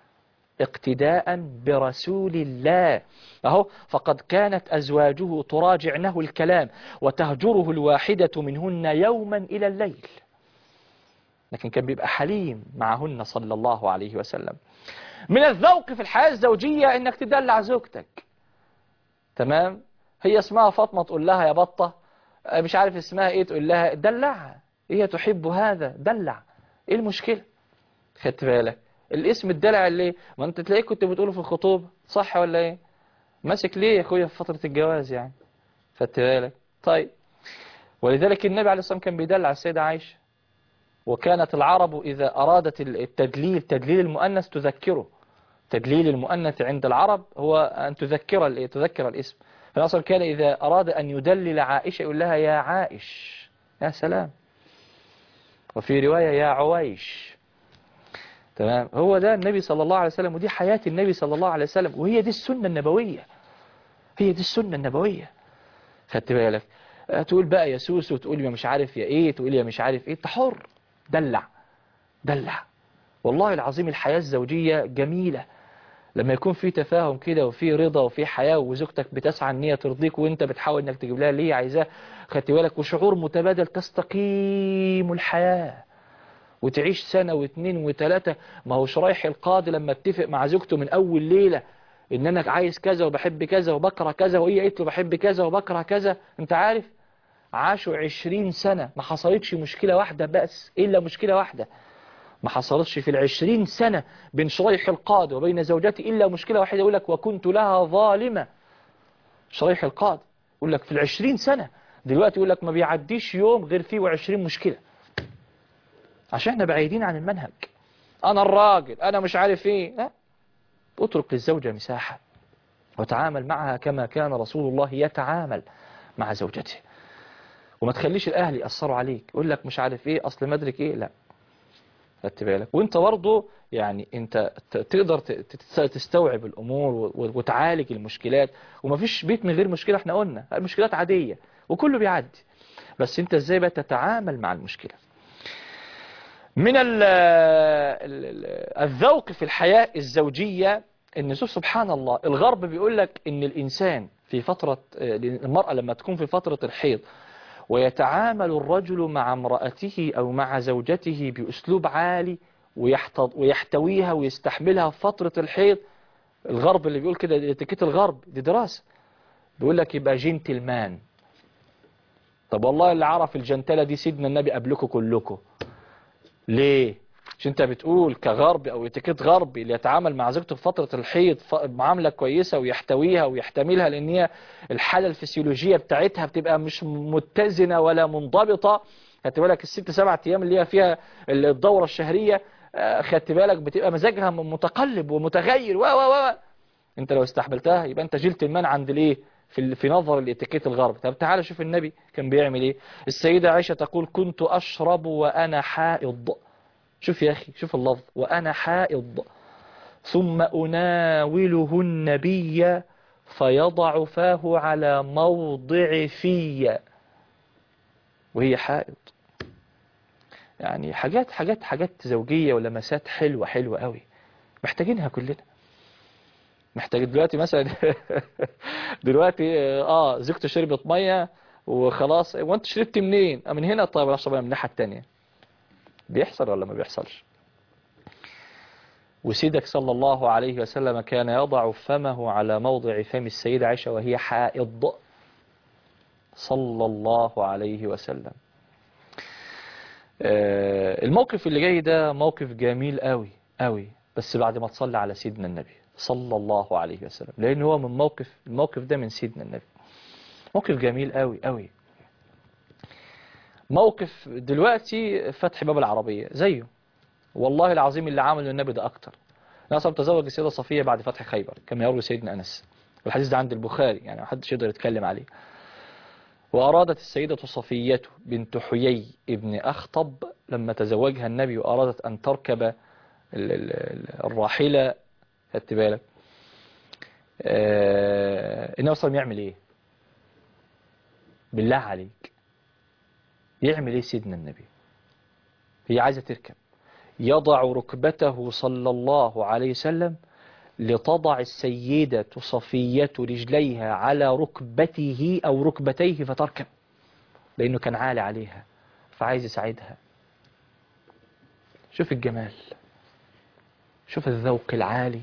اقتداء برسول الله أهو فقد كانت أزواجه تراجعنه الكلام وتهجره الواحدة منهن يوما إلى الليل لكن كان بيبقى حليم معهن صلى الله عليه وسلم من الذوق في الحياة الزوجية انك تدلع زوجتك تمام هي اسمها فاطمة تقول لها يا بطة آه، مش عارف اسمها ايه تقول لها دلعها هي تحب هذا دلع ايه المشكلة خدت بالك الاسم الدلع اللي ما انت تلاقيك كنت بتقوله في الخطوبة صح ولا ايه ماسك ليه يا اخويا في فترة الجواز يعني خدت بالك طيب ولذلك النبي عليه الصلاة والسلام كان بيدلع السيدة عائشة وكانت العرب إذا أرادت التدليل تدليل المؤنث تذكره تدليل المؤنث عند العرب هو أن تذكر ال- تذكر الاسم فالأصل كان إذا أراد أن يدلل عائشة يقول لها يا عائش يا سلام وفي رواية يا عويش تمام هو ده النبي صلى الله عليه وسلم ودي حياة النبي صلى الله عليه وسلم وهي دي السنة النبوية هي دي السنة النبوية خدت بالك آه، تقول بقى يا سوسو تقول يا مش عارف يا ايه تقول يا مش عارف ايه انت حر دلع دلع والله العظيم الحياة الزوجية جميلة لما يكون في تفاهم كده وفي رضا وفي حياة وزوجتك بتسعى ان هي ترضيك وانت بتحاول انك تجيب لها اللي هي عايزاه خدت بالك وشعور متبادل تستقيم الحياة وتعيش سنة واثنين وثلاثة ما هوش رايح القاضي لما اتفق مع زوجته من أول ليلة إن أنا عايز كذا وبحب كذا وبكره كذا وهي قالت له بحب كذا وبكره كذا أنت عارف عاشوا عشرين سنة ما حصلتش مشكلة واحدة بس إلا مشكلة واحدة ما حصلتش في العشرين سنة بين شريح القاضي وبين زوجتي إلا مشكلة واحدة يقول لك وكنت لها ظالمة شريح القاضي يقول لك في العشرين سنة دلوقتي يقول لك ما بيعديش يوم غير فيه وعشرين مشكلة عشان احنا بعيدين عن المنهج انا الراجل انا مش عارف ايه لا اترك للزوجة مساحة وتعامل معها كما كان رسول الله يتعامل مع زوجته وما تخليش الاهل يأثروا عليك يقول لك مش عارف ايه اصل مدرك ايه لا خدت بالك وانت برضه يعني انت ت- تقدر ت- ت- تستوعب الامور و- و- وتعالج المشكلات ومفيش بيت من غير مشكلة احنا قلنا المشكلات عادية وكله بيعدي بس انت ازاي بقى تتعامل مع المشكلة من ال ال ال الذوق في الحياة الزوجية ان شوف سبحان الله الغرب بيقول لك ان الانسان في فترة آه، المرأة لما تكون في فترة الحيض ويتعامل الرجل مع امرأته أو مع زوجته بأسلوب عالي ويحت- ويحتويها ويستحملها في فترة الحيض الغرب اللي بيقول كده اتيكيت الغرب دي دراسة بيقول لك يبقى جنتلمان طب والله اللي عرف الجنتلة دي سيدنا النبي قبلكم كلكم ليه مش انت بتقول كغربي او اتيكيت غربي اللي يتعامل مع زوجته في فترة الحيض ف- معاملة كويسة ويحتويها ويحتملها لان هي الحالة الفسيولوجية بتاعتها بتبقى مش متزنة ولا منضبطة خدت بالك الست سبعة ايام اللي هي فيها الدورة الشهرية آه، خدت بالك بتبقى مزاجها متقلب ومتغير و و و انت لو استحملتها يبقى انت جلت المان عند الايه في ال- في نظر الاتيكيت الغربي طب تعالى شوف النبي كان بيعمل ايه السيدة عائشة تقول كنت اشرب وانا حائض شوف يا اخي شوف اللفظ وانا حائض ثم اناوله النبي فيضع فاه على موضع في وهي حائض يعني حاجات حاجات حاجات زوجية ولمسات حلوة حلوة قوي محتاجينها كلنا محتاج دلوقتي مثلا دلوقتي اه زوجته شربت ميه وخلاص وانت شربت منين آه، من هنا طيب انا اشرب من الناحيه الثانيه بيحصل ولا ما بيحصلش وسيدك صلى الله عليه وسلم كان يضع فمه على موضع فم السيدة عائشة وهي حائض صلى الله عليه وسلم آه، الموقف اللي جاي ده موقف جميل قوي قوي بس بعد ما تصلي على سيدنا النبي صلى الله عليه وسلم لان هو من موقف الموقف ده من سيدنا النبي موقف جميل قوي قوي موقف دلوقتي فتح باب العربية زيه والله العظيم اللي عمله النبي ده اكتر ناصر تزوج السيدة صفية بعد فتح خيبر كما يروي سيدنا انس والحديث ده عند البخاري يعني محدش يقدر يتكلم عليه وأرادت السيدة صفية بنت حيي ابن أخطب لما تزوجها النبي وأرادت أن تركب ال- ال- ال- الراحلة خدت بالك آه، النبي صلى الله عليه وسلم يعمل ايه بالله عليك يعمل ايه سيدنا النبي هي عايزة تركب يضع ركبته صلى الله عليه وسلم لتضع السيدة صفية رجليها على ركبته أو ركبتيه فتركب لأنه كان عالي عليها فعايز يساعدها شوف الجمال شوف الذوق العالي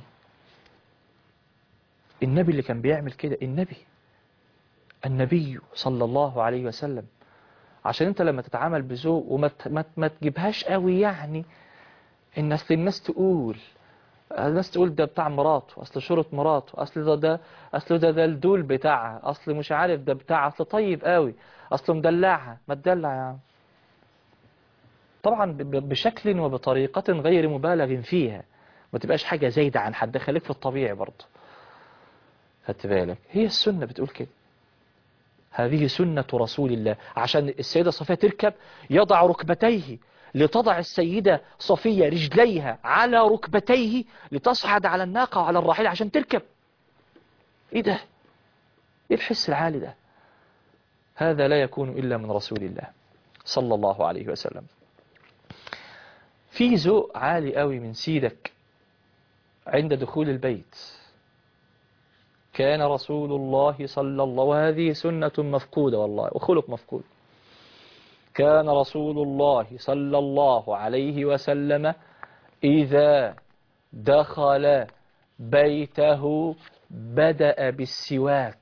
النبي اللي كان بيعمل كده النبي النبي صلى الله عليه وسلم عشان انت لما تتعامل بذوق وما ت- ما ت- ما تجيبهاش قوي يعني الناس الناس تقول الناس تقول ده بتاع مراته اصل شرط مراته اصل ده ده اصل ده ده الدول بتاعها اصل مش عارف ده بتاع اصل طيب قوي اصل مدلعها ما تدلع يا عم طبعا ب- ب- بشكل وبطريقة غير مبالغ فيها ما تبقاش حاجة زايدة عن حد خليك في الطبيعي برضه خدت بالك هي السنة بتقول كده هذه سنة رسول الله عشان السيدة صفية تركب يضع ركبتيه لتضع السيدة صفية رجليها على ركبتيه لتصعد على الناقة وعلى الراحلة عشان تركب ايه ده ايه الحس العالي ده هذا لا يكون إلا من رسول الله صلى الله عليه وسلم في ذوق عالي قوي من سيدك عند دخول البيت كان رسول الله صلى الله وهذه سنة مفقودة والله وخلق مفقود كان رسول الله صلى الله عليه وسلم إذا دخل بيته بدأ بالسواك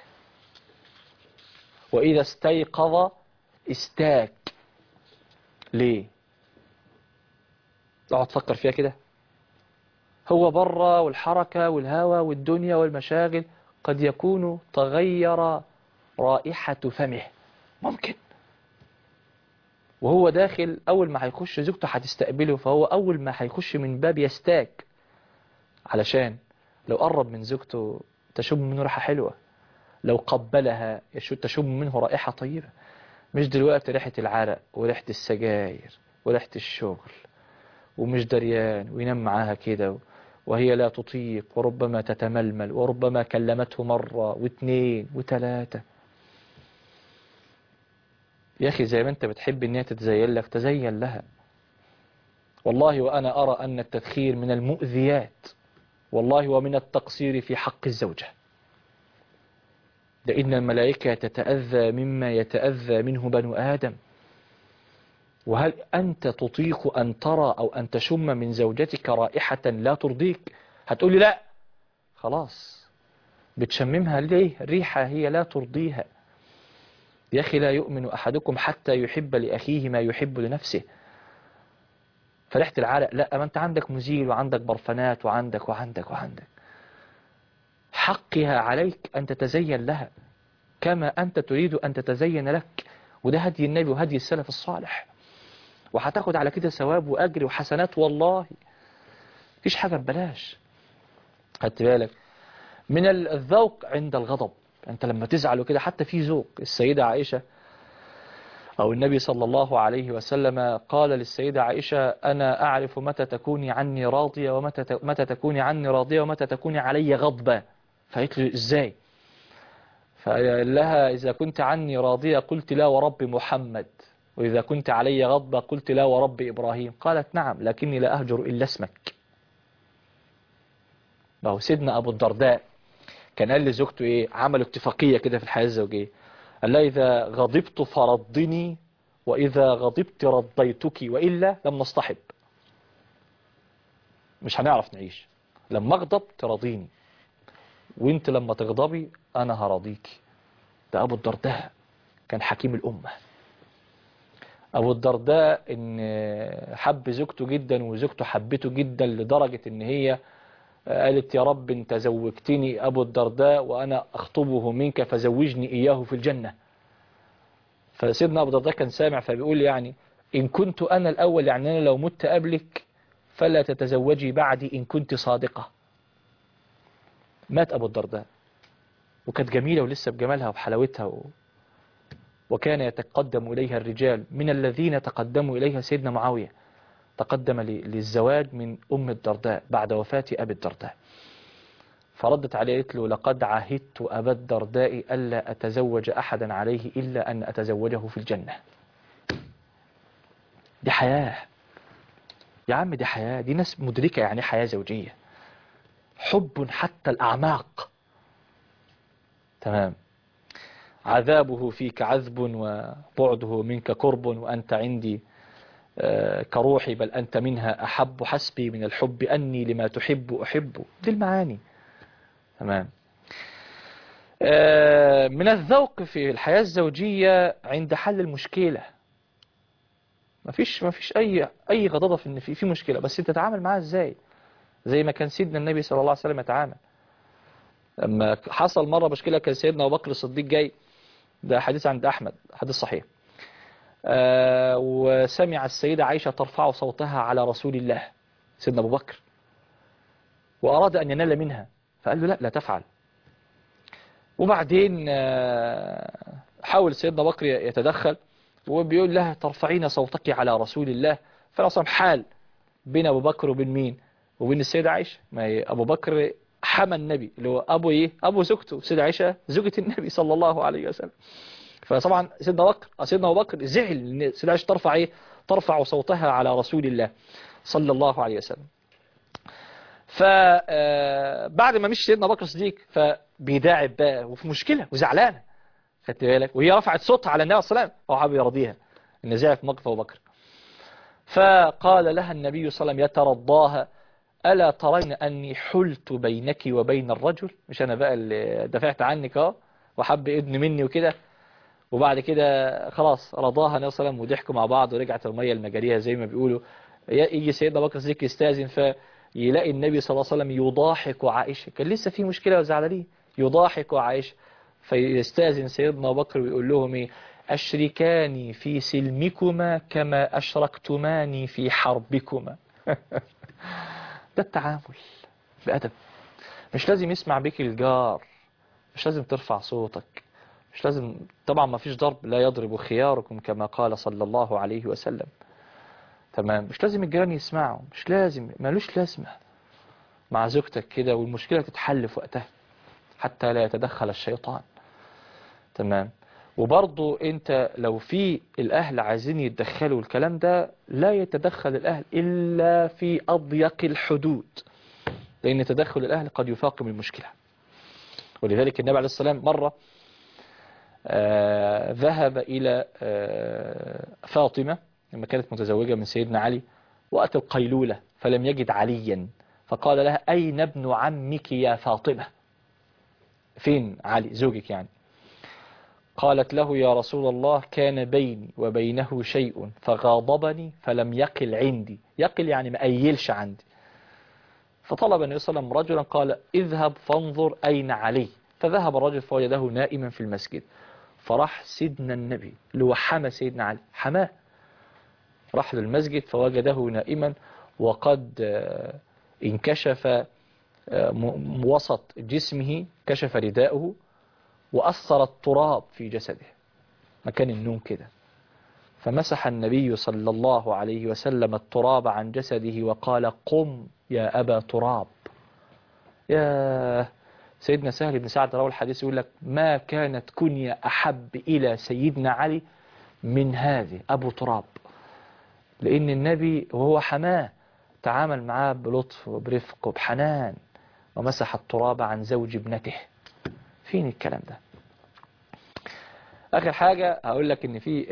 وإذا استيقظ استاك ليه اقعد تفكر فيها كده هو بره والحركة والهوى والدنيا والمشاغل قد يكون تغير رائحة فمه ممكن وهو داخل أول ما هيخش زوجته هتستقبله فهو أول ما هيخش من باب يستاك علشان لو قرب من زوجته تشم منه ريحة حلوة لو قبلها يشو- تشم منه رائحة طيبة مش دلوقتي ريحة العرق وريحة السجاير وريحة الشغل ومش دريان وينام معاها كده وهي لا تطيق وربما تتململ وربما كلمته مرة واثنين وثلاثة يا أخي زي ما أنت بتحب إن هي تتزين لك تزين لها والله وأنا أرى أن التدخير من المؤذيات والله ومن التقصير في حق الزوجة لأن الملائكة تتأذى مما يتأذى منه بنو آدم وهل أنت تطيق أن ترى أو أن تشم من زوجتك رائحة لا ترضيك هتقولي لا خلاص بتشممها ليه ريحة هي لا ترضيها يا أخي لا يؤمن أحدكم حتى يحب لأخيه ما يحب لنفسه فريحة العرق لا ما أنت عندك مزيل وعندك برفانات وعندك وعندك وعندك حقها عليك أن تتزين لها كما أنت تريد أن تتزين لك وده هدي النبي وهدي السلف الصالح وهتاخد على كده ثواب وأجر وحسنات والله مفيش حاجة ببلاش خدت بالك من الذوق عند الغضب أنت لما تزعل وكده حتى في ذوق السيدة عائشة أو النبي صلى الله عليه وسلم قال للسيدة عائشة أنا أعرف متى تكوني عني راضية ومتى ت- متى تكوني عني راضية ومتى تكوني علي غضبة فقالت له إزاي فقال لها إذا كنت عني راضية قلت لا ورب محمد وإذا كنت علي غضبة قلت لا ورب إبراهيم قالت نعم لكني لا أهجر إلا اسمك ما هو سيدنا أبو الدرداء كان قال لزوجته إيه عملوا اتفاقية كده في الحياة الزوجية قال لها إذا غضبت فرضني وإذا غضبت رضيتك وإلا لم نصطحب مش هنعرف نعيش لما أغضب ترضيني وانت لما تغضبي أنا هرضيك ده أبو الدرداء كان حكيم الأمة أبو الدرداء إن حب زوجته جدا وزوجته حبته جدا لدرجة إن هي قالت يا رب انت زوجتني أبو الدرداء وأنا أخطبه منك فزوجني إياه في الجنة فسيدنا أبو الدرداء كان سامع فبيقول يعني إن كنت أنا الأول يعني أنا لو مت قبلك فلا تتزوجي بعدي إن كنت صادقة مات أبو الدرداء وكانت جميلة ولسه بجمالها وبحلاوتها و... وكان يتقدم إليها الرجال من الذين تقدموا إليها سيدنا معاوية تقدم ل- للزواج من أم الدرداء بعد وفاة أبي الدرداء فردت عليه قالت له لقد عهدت أبا الدرداء ألا أتزوج أحدا عليه إلا أن أتزوجه في الجنة دي حياة يا عم دي حياة دي ناس مدركة يعني حياة زوجية حب حتى الأعماق تمام عذابه فيك عذب وبعده منك كرب وأنت عندي آه، كروحي بل أنت منها أحب حسبي من الحب أني لما تحب أحب دي المعاني تمام آه، من الذوق في الحياة الزوجية عند حل المشكلة مفيش مفيش أي أي غضاضة في إن في في مشكلة بس أنت تتعامل معاها إزاي زي ما كان سيدنا النبي صلى الله عليه وسلم يتعامل لما حصل مرة مشكلة كان سيدنا أبو بكر الصديق جاي ده حديث عند أحمد حديث صحيح آه، وسمع السيدة عائشة ترفع صوتها على رسول الله سيدنا أبو بكر وأراد أن ينال منها فقال له لا لا تفعل وبعدين آه، حاول سيدنا بكر يتدخل وبيقول لها ترفعين صوتك على رسول الله فالأصلا حال بين أبو بكر وبين مين وبين السيدة عائشة ما هي أبو بكر حمى النبي اللي هو أبو إيه أبو زوجته السيدة عائشة زوجة النبي صلى الله عليه وسلم فطبعا سيدنا بكر سيدنا أبو بكر زعل ان السيدة عائشة ترفع إيه ترفع صوتها على رسول الله صلى الله عليه وسلم فبعد ما مشي سيدنا بكر الصديق فبيداعب بقى وفي مشكلة وزعلانة خدت بالك وهي رفعت صوتها على النبي صلى الله عليه وسلم هو حابب يرضيها النزاع في موقف أبو بكر فقال لها النبي صلى الله عليه وسلم يترضاها ألا ترين أني حلت بينك وبين الرجل مش أنا بقى اللي دفعت عنك اه وحب ابن مني وكده وبعد كده خلاص رضاها النبي صلى الله عليه وسلم وضحكوا مع بعض ورجعت المية لمجاريها زي ما بيقولوا يجي سيدنا بكر الصديق يستاذن فيلاقي النبي صلى الله عليه وسلم يضاحك عائشة كان لسه في مشكلة وزعلانين يضاحك عائشة فيستاذن سيدنا بكر ويقول لهم ايه أشركاني في سلمكما كما أشركتماني في حربكما ده التعامل بأدب مش لازم يسمع بك الجار مش لازم ترفع صوتك مش لازم طبعا ما فيش ضرب لا يضرب خياركم كما قال صلى الله عليه وسلم تمام مش لازم الجيران يسمعوا مش لازم مالوش لازمة مع زوجتك كده والمشكلة تتحل في وقتها حتى لا يتدخل الشيطان تمام وبرضو انت لو في الاهل عايزين يتدخلوا الكلام ده لا يتدخل الاهل الا في اضيق الحدود لان تدخل الاهل قد يفاقم المشكلة ولذلك النبي عليه السلام مرة آه ذهب الى آه فاطمة لما كانت متزوجة من سيدنا علي وقت القيلولة فلم يجد عليا فقال لها أين ابن عمك يا فاطمة فين علي زوجك يعني قالت له يا رسول الله كان بيني وبينه شيء فغاضبني فلم يقل عندي يقل يعني ما أيلش عندي فطلب النبي صلى الله عليه وسلم رجلا قال اذهب فانظر أين علي فذهب الرجل فوجده نائما في المسجد فراح سيدنا النبي اللي هو حمى سيدنا علي حماه راح للمسجد فوجده نائما وقد انكشف وسط جسمه كشف رداءه وأثر التراب في جسده مكان النوم كده فمسح النبي صلى الله عليه وسلم التراب عن جسده وقال قم يا أبا تراب يا سيدنا سهل بن سعد روى الحديث يقول لك ما كانت كنية أحب إلى سيدنا علي من هذه أبو تراب لأن النبي وهو حماه تعامل معاه بلطف وبرفق وبحنان ومسح التراب عن زوج ابنته فين الكلام ده آخر حاجة هقول لك إن في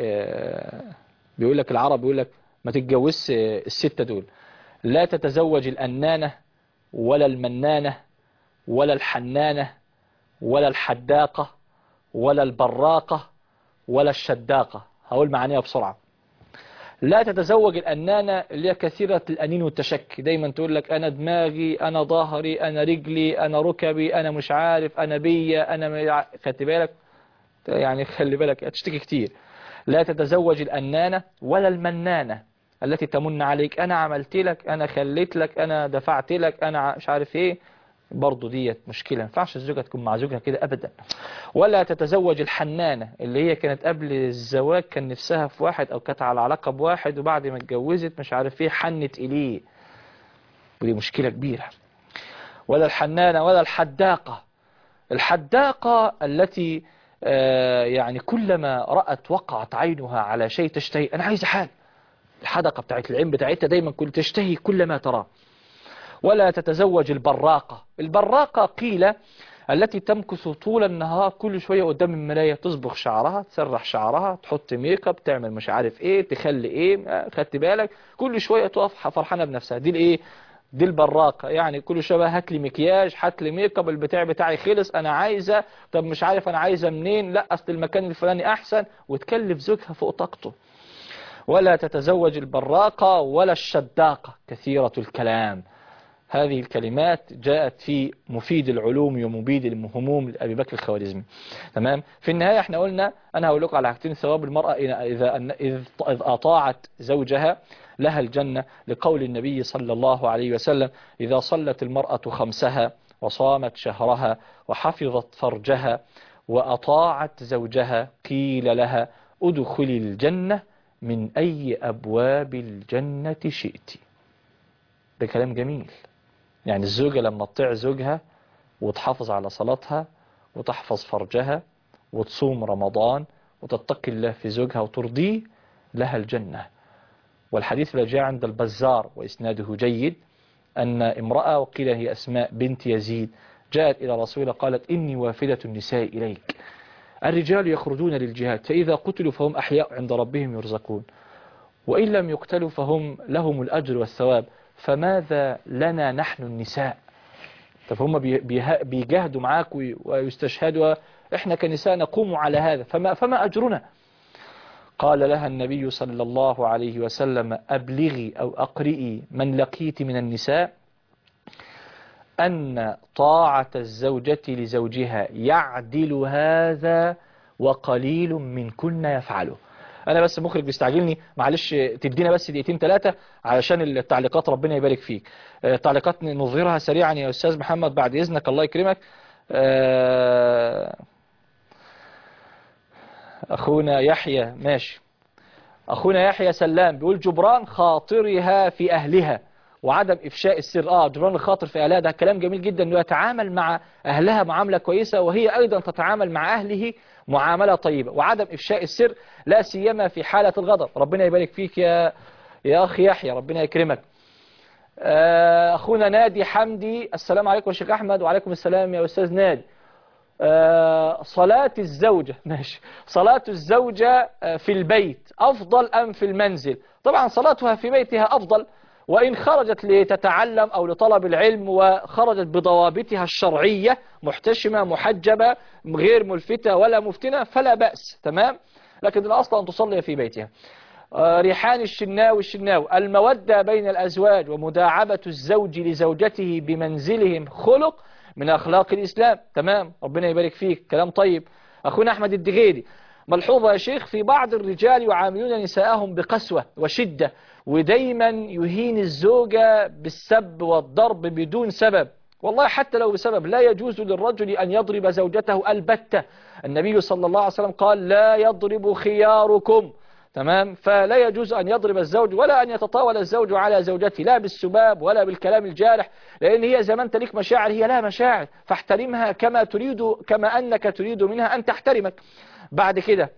بيقول لك العرب بيقول لك ما تتجوزش الستة دول لا تتزوج الأنانة ولا المنانة ولا الحنانة ولا الحداقة ولا البراقة ولا الشداقة هقول معانيها بسرعة لا تتزوج الأنانة اللي هي كثيرة الأنين والتشكي دايما تقول لك أنا دماغي أنا ظهري أنا رجلي أنا ركبي أنا مش عارف أنا بيا أنا خدت بالك يعني خلي بالك هتشتكي كتير لا تتزوج الأنانة ولا المنانة التي تمن عليك أنا عملت لك أنا خليت لك أنا دفعت لك أنا مش عارف إيه برضه ديت مشكلة ما ينفعش الزوجة تكون مع زوجها كده أبدا ولا تتزوج الحنانة اللي هي كانت قبل الزواج كان نفسها في واحد أو كانت على علاقة بواحد وبعد ما اتجوزت مش عارف ايه حنت إليه ودي مشكلة كبيرة ولا الحنانة ولا الحداقة الحداقة التي آه يعني كلما رأت وقعت عينها على شيء تشتهي أنا عايزة حاجة الحدقة بتاعت العين بتاعتها دايما كل تشتهي كل ما تراه ولا تتزوج البراقة البراقة قيل التي تمكث طول النهار كل شوية قدام المراية تصبغ شعرها تسرح شعرها تحط ميك اب تعمل مش عارف ايه تخلي ايه خدت بالك كل شوية تقف فرحانة بنفسها دي الايه دي البراقة يعني كل شوية هات لي مكياج هات لي ميك اب البتاع بتاعي خلص انا عايزة طب مش عارف انا عايزة منين لا اصل المكان الفلاني احسن وتكلف زوجها فوق طاقته ولا تتزوج البراقة ولا الشداقة كثيرة الكلام هذه الكلمات جاءت في مفيد العلوم ومبيد الهموم لأبي بكر الخوارزمي تمام في النهاية احنا قلنا أنا هقول لكم على حاجتين ثواب المرأة إذا إذ أطاعت زوجها لها الجنة لقول النبي صلى الله عليه وسلم إذا صلت المرأة خمسها وصامت شهرها وحفظت فرجها وأطاعت زوجها قيل لها ادخلي الجنة من أي أبواب الجنة شئت ده كلام جميل يعني الزوجة لما تطيع زوجها وتحافظ على صلاتها وتحفظ فرجها وتصوم رمضان وتتقي الله في زوجها وترضيه لها الجنة والحديث الذي جاء عند البزار وإسناده جيد أن امرأة وقيل هي أسماء بنت يزيد جاءت إلى رسول قالت إني وافدة النساء إليك الرجال يخرجون للجهاد فإذا قتلوا فهم أحياء عند ربهم يرزقون وإن لم يقتلوا فهم لهم الأجر والثواب فماذا لنا نحن النساء طب هم بي- بيه- بيجاهدوا معاك وي- ويستشهدوا احنا كنساء نقوم على هذا فما, فما أجرنا قال لها النبي صلى الله عليه وسلم أبلغي أو أقرئي من لقيت من النساء أن طاعة الزوجة لزوجها يعدل هذا وقليل من كنا يفعله أنا بس مخرج بيستعجلني معلش تدينا بس دقيقتين ثلاثة علشان التعليقات ربنا يبارك فيك آه، تعليقات نظهرها سريعا يا أستاذ محمد بعد إذنك الله يكرمك آه، أخونا يحيى ماشي أخونا يحيى سلام بيقول جبران خاطرها في أهلها وعدم إفشاء السر آه جبران الخاطر في أهلها ده كلام جميل جدا أنه يتعامل مع أهلها معاملة كويسة وهي أيضا تتعامل مع أهله معاملة طيبة وعدم إفشاء السر لا سيما في حالة الغضب ربنا يبارك فيك يا يا أخي يحيى ربنا يكرمك آه، أخونا نادي حمدي السلام عليكم يا شيخ أحمد وعليكم السلام يا أستاذ نادي آه، صلاة الزوجة ماشي صلاة الزوجة آه، في البيت أفضل أم في المنزل طبعا صلاتها في بيتها أفضل وإن خرجت لتتعلم أو لطلب العلم وخرجت بضوابطها الشرعية محتشمة محجبة غير ملفتة ولا مفتنة فلا بأس تمام لكن الأصل أن تصلي في بيتها آه، ريحان الشناوي الشناوي المودة بين الأزواج ومداعبة الزوج لزوجته بمنزلهم خلق من أخلاق الإسلام تمام ربنا يبارك فيك كلام طيب أخونا أحمد الدغيري ملحوظة يا شيخ في بعض الرجال يعاملون نساءهم بقسوة وشدة ودايما يهين الزوجة بالسب والضرب بدون سبب والله حتى لو بسبب لا يجوز للرجل أن يضرب زوجته البتة النبي صلى الله عليه وسلم قال لا يضرب خياركم تمام فلا يجوز أن يضرب الزوج ولا أن يتطاول الزوج على زوجته لا بالسباب ولا بالكلام الجارح لأن هي زي ما أنت ليك مشاعر هي لا مشاعر فاحترمها كما تريد كما أنك تريد منها أن تحترمك بعد كده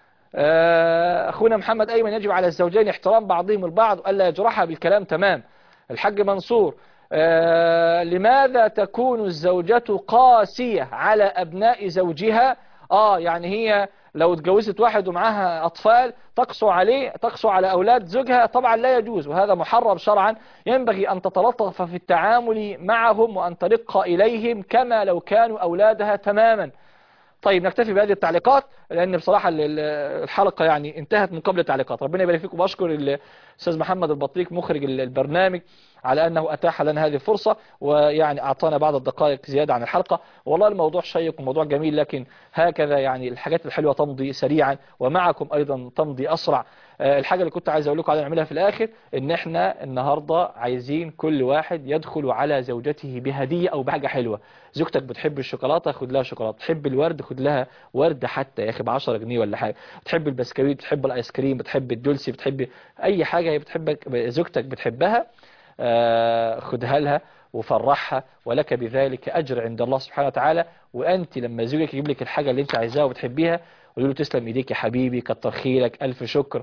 آه، أخونا محمد أيمن يجب على الزوجين احترام بعضهم البعض وألا يجرحها بالكلام تمام الحاج منصور آه، لماذا تكون الزوجة قاسية على أبناء زوجها آه يعني هي لو اتجوزت واحد ومعاها أطفال تقسو عليه تقسو على أولاد زوجها طبعا لا يجوز وهذا محرم شرعا ينبغي أن تتلطف في التعامل معهم وأن ترق إليهم كما لو كانوا أولادها تماما طيب نكتفي بهذه التعليقات لأن بصراحة ال- ال- الحلقة يعني انتهت من قبل التعليقات ربنا يبارك فيكم وأشكر الأستاذ محمد البطريق مخرج ال- البرنامج على أنه أتاح لنا هذه الفرصة ويعني أعطانا بعض الدقائق زيادة عن الحلقة والله الموضوع شيق وموضوع جميل لكن هكذا يعني الحاجات الحلوة تمضي سريعا ومعكم أيضا تمضي أسرع آه، الحاجة اللي كنت عايز أقول لكم عليها نعملها في الآخر إن إحنا النهاردة عايزين كل واحد يدخل على زوجته بهدية أو بحاجة حلوة زوجتك بتحب الشوكولاتة خد لها شوكولاتة تحب الورد خد لها ورد حتى يا أخي ب 10 جنيه ولا حاجة بتحب البسكويت بتحب الآيس كريم بتحب الدولسي بتحب أي حاجة هي بتحبك زوجتك بتحبها آه، خدها لها وفرحها ولك بذلك أجر عند الله سبحانه وتعالى وأنت لما زوجك يجيب لك الحاجة اللي أنت عايزاها وبتحبيها قولوا له تسلم ايديك يا حبيبي كتر خيرك ألف شكر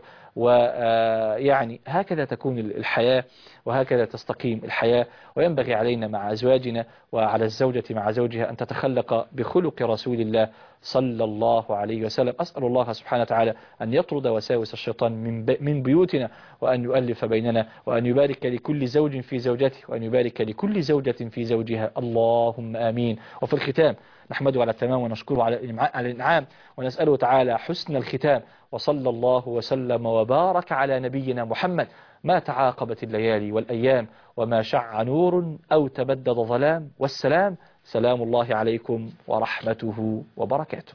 ويعني هكذا تكون الحياة وهكذا تستقيم الحياة وينبغي علينا مع أزواجنا وعلى الزوجة مع زوجها أن تتخلق بخلق رسول الله صلى الله عليه وسلم أسأل الله سبحانه وتعالى أن يطرد وساوس الشيطان من بي- من بيوتنا وأن يؤلف بيننا وأن يبارك لكل زوج في زوجته وأن يبارك لكل زوجة في زوجها اللهم آمين وفي الختام نحمده على التمام ونشكره على الإنعا- على الإنعام ونسأله تعالى حسن الختام وصلى الله وسلم وبارك على نبينا محمد ما تعاقبت الليالي والأيام وما شع نور أو تبدد ظلام والسلام سلام الله عليكم ورحمته وبركاته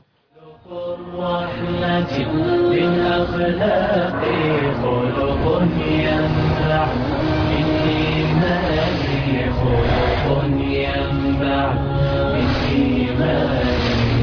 الرحمة بالأخلاق خلق ينبع من إيمان خلق ينبع من إيمان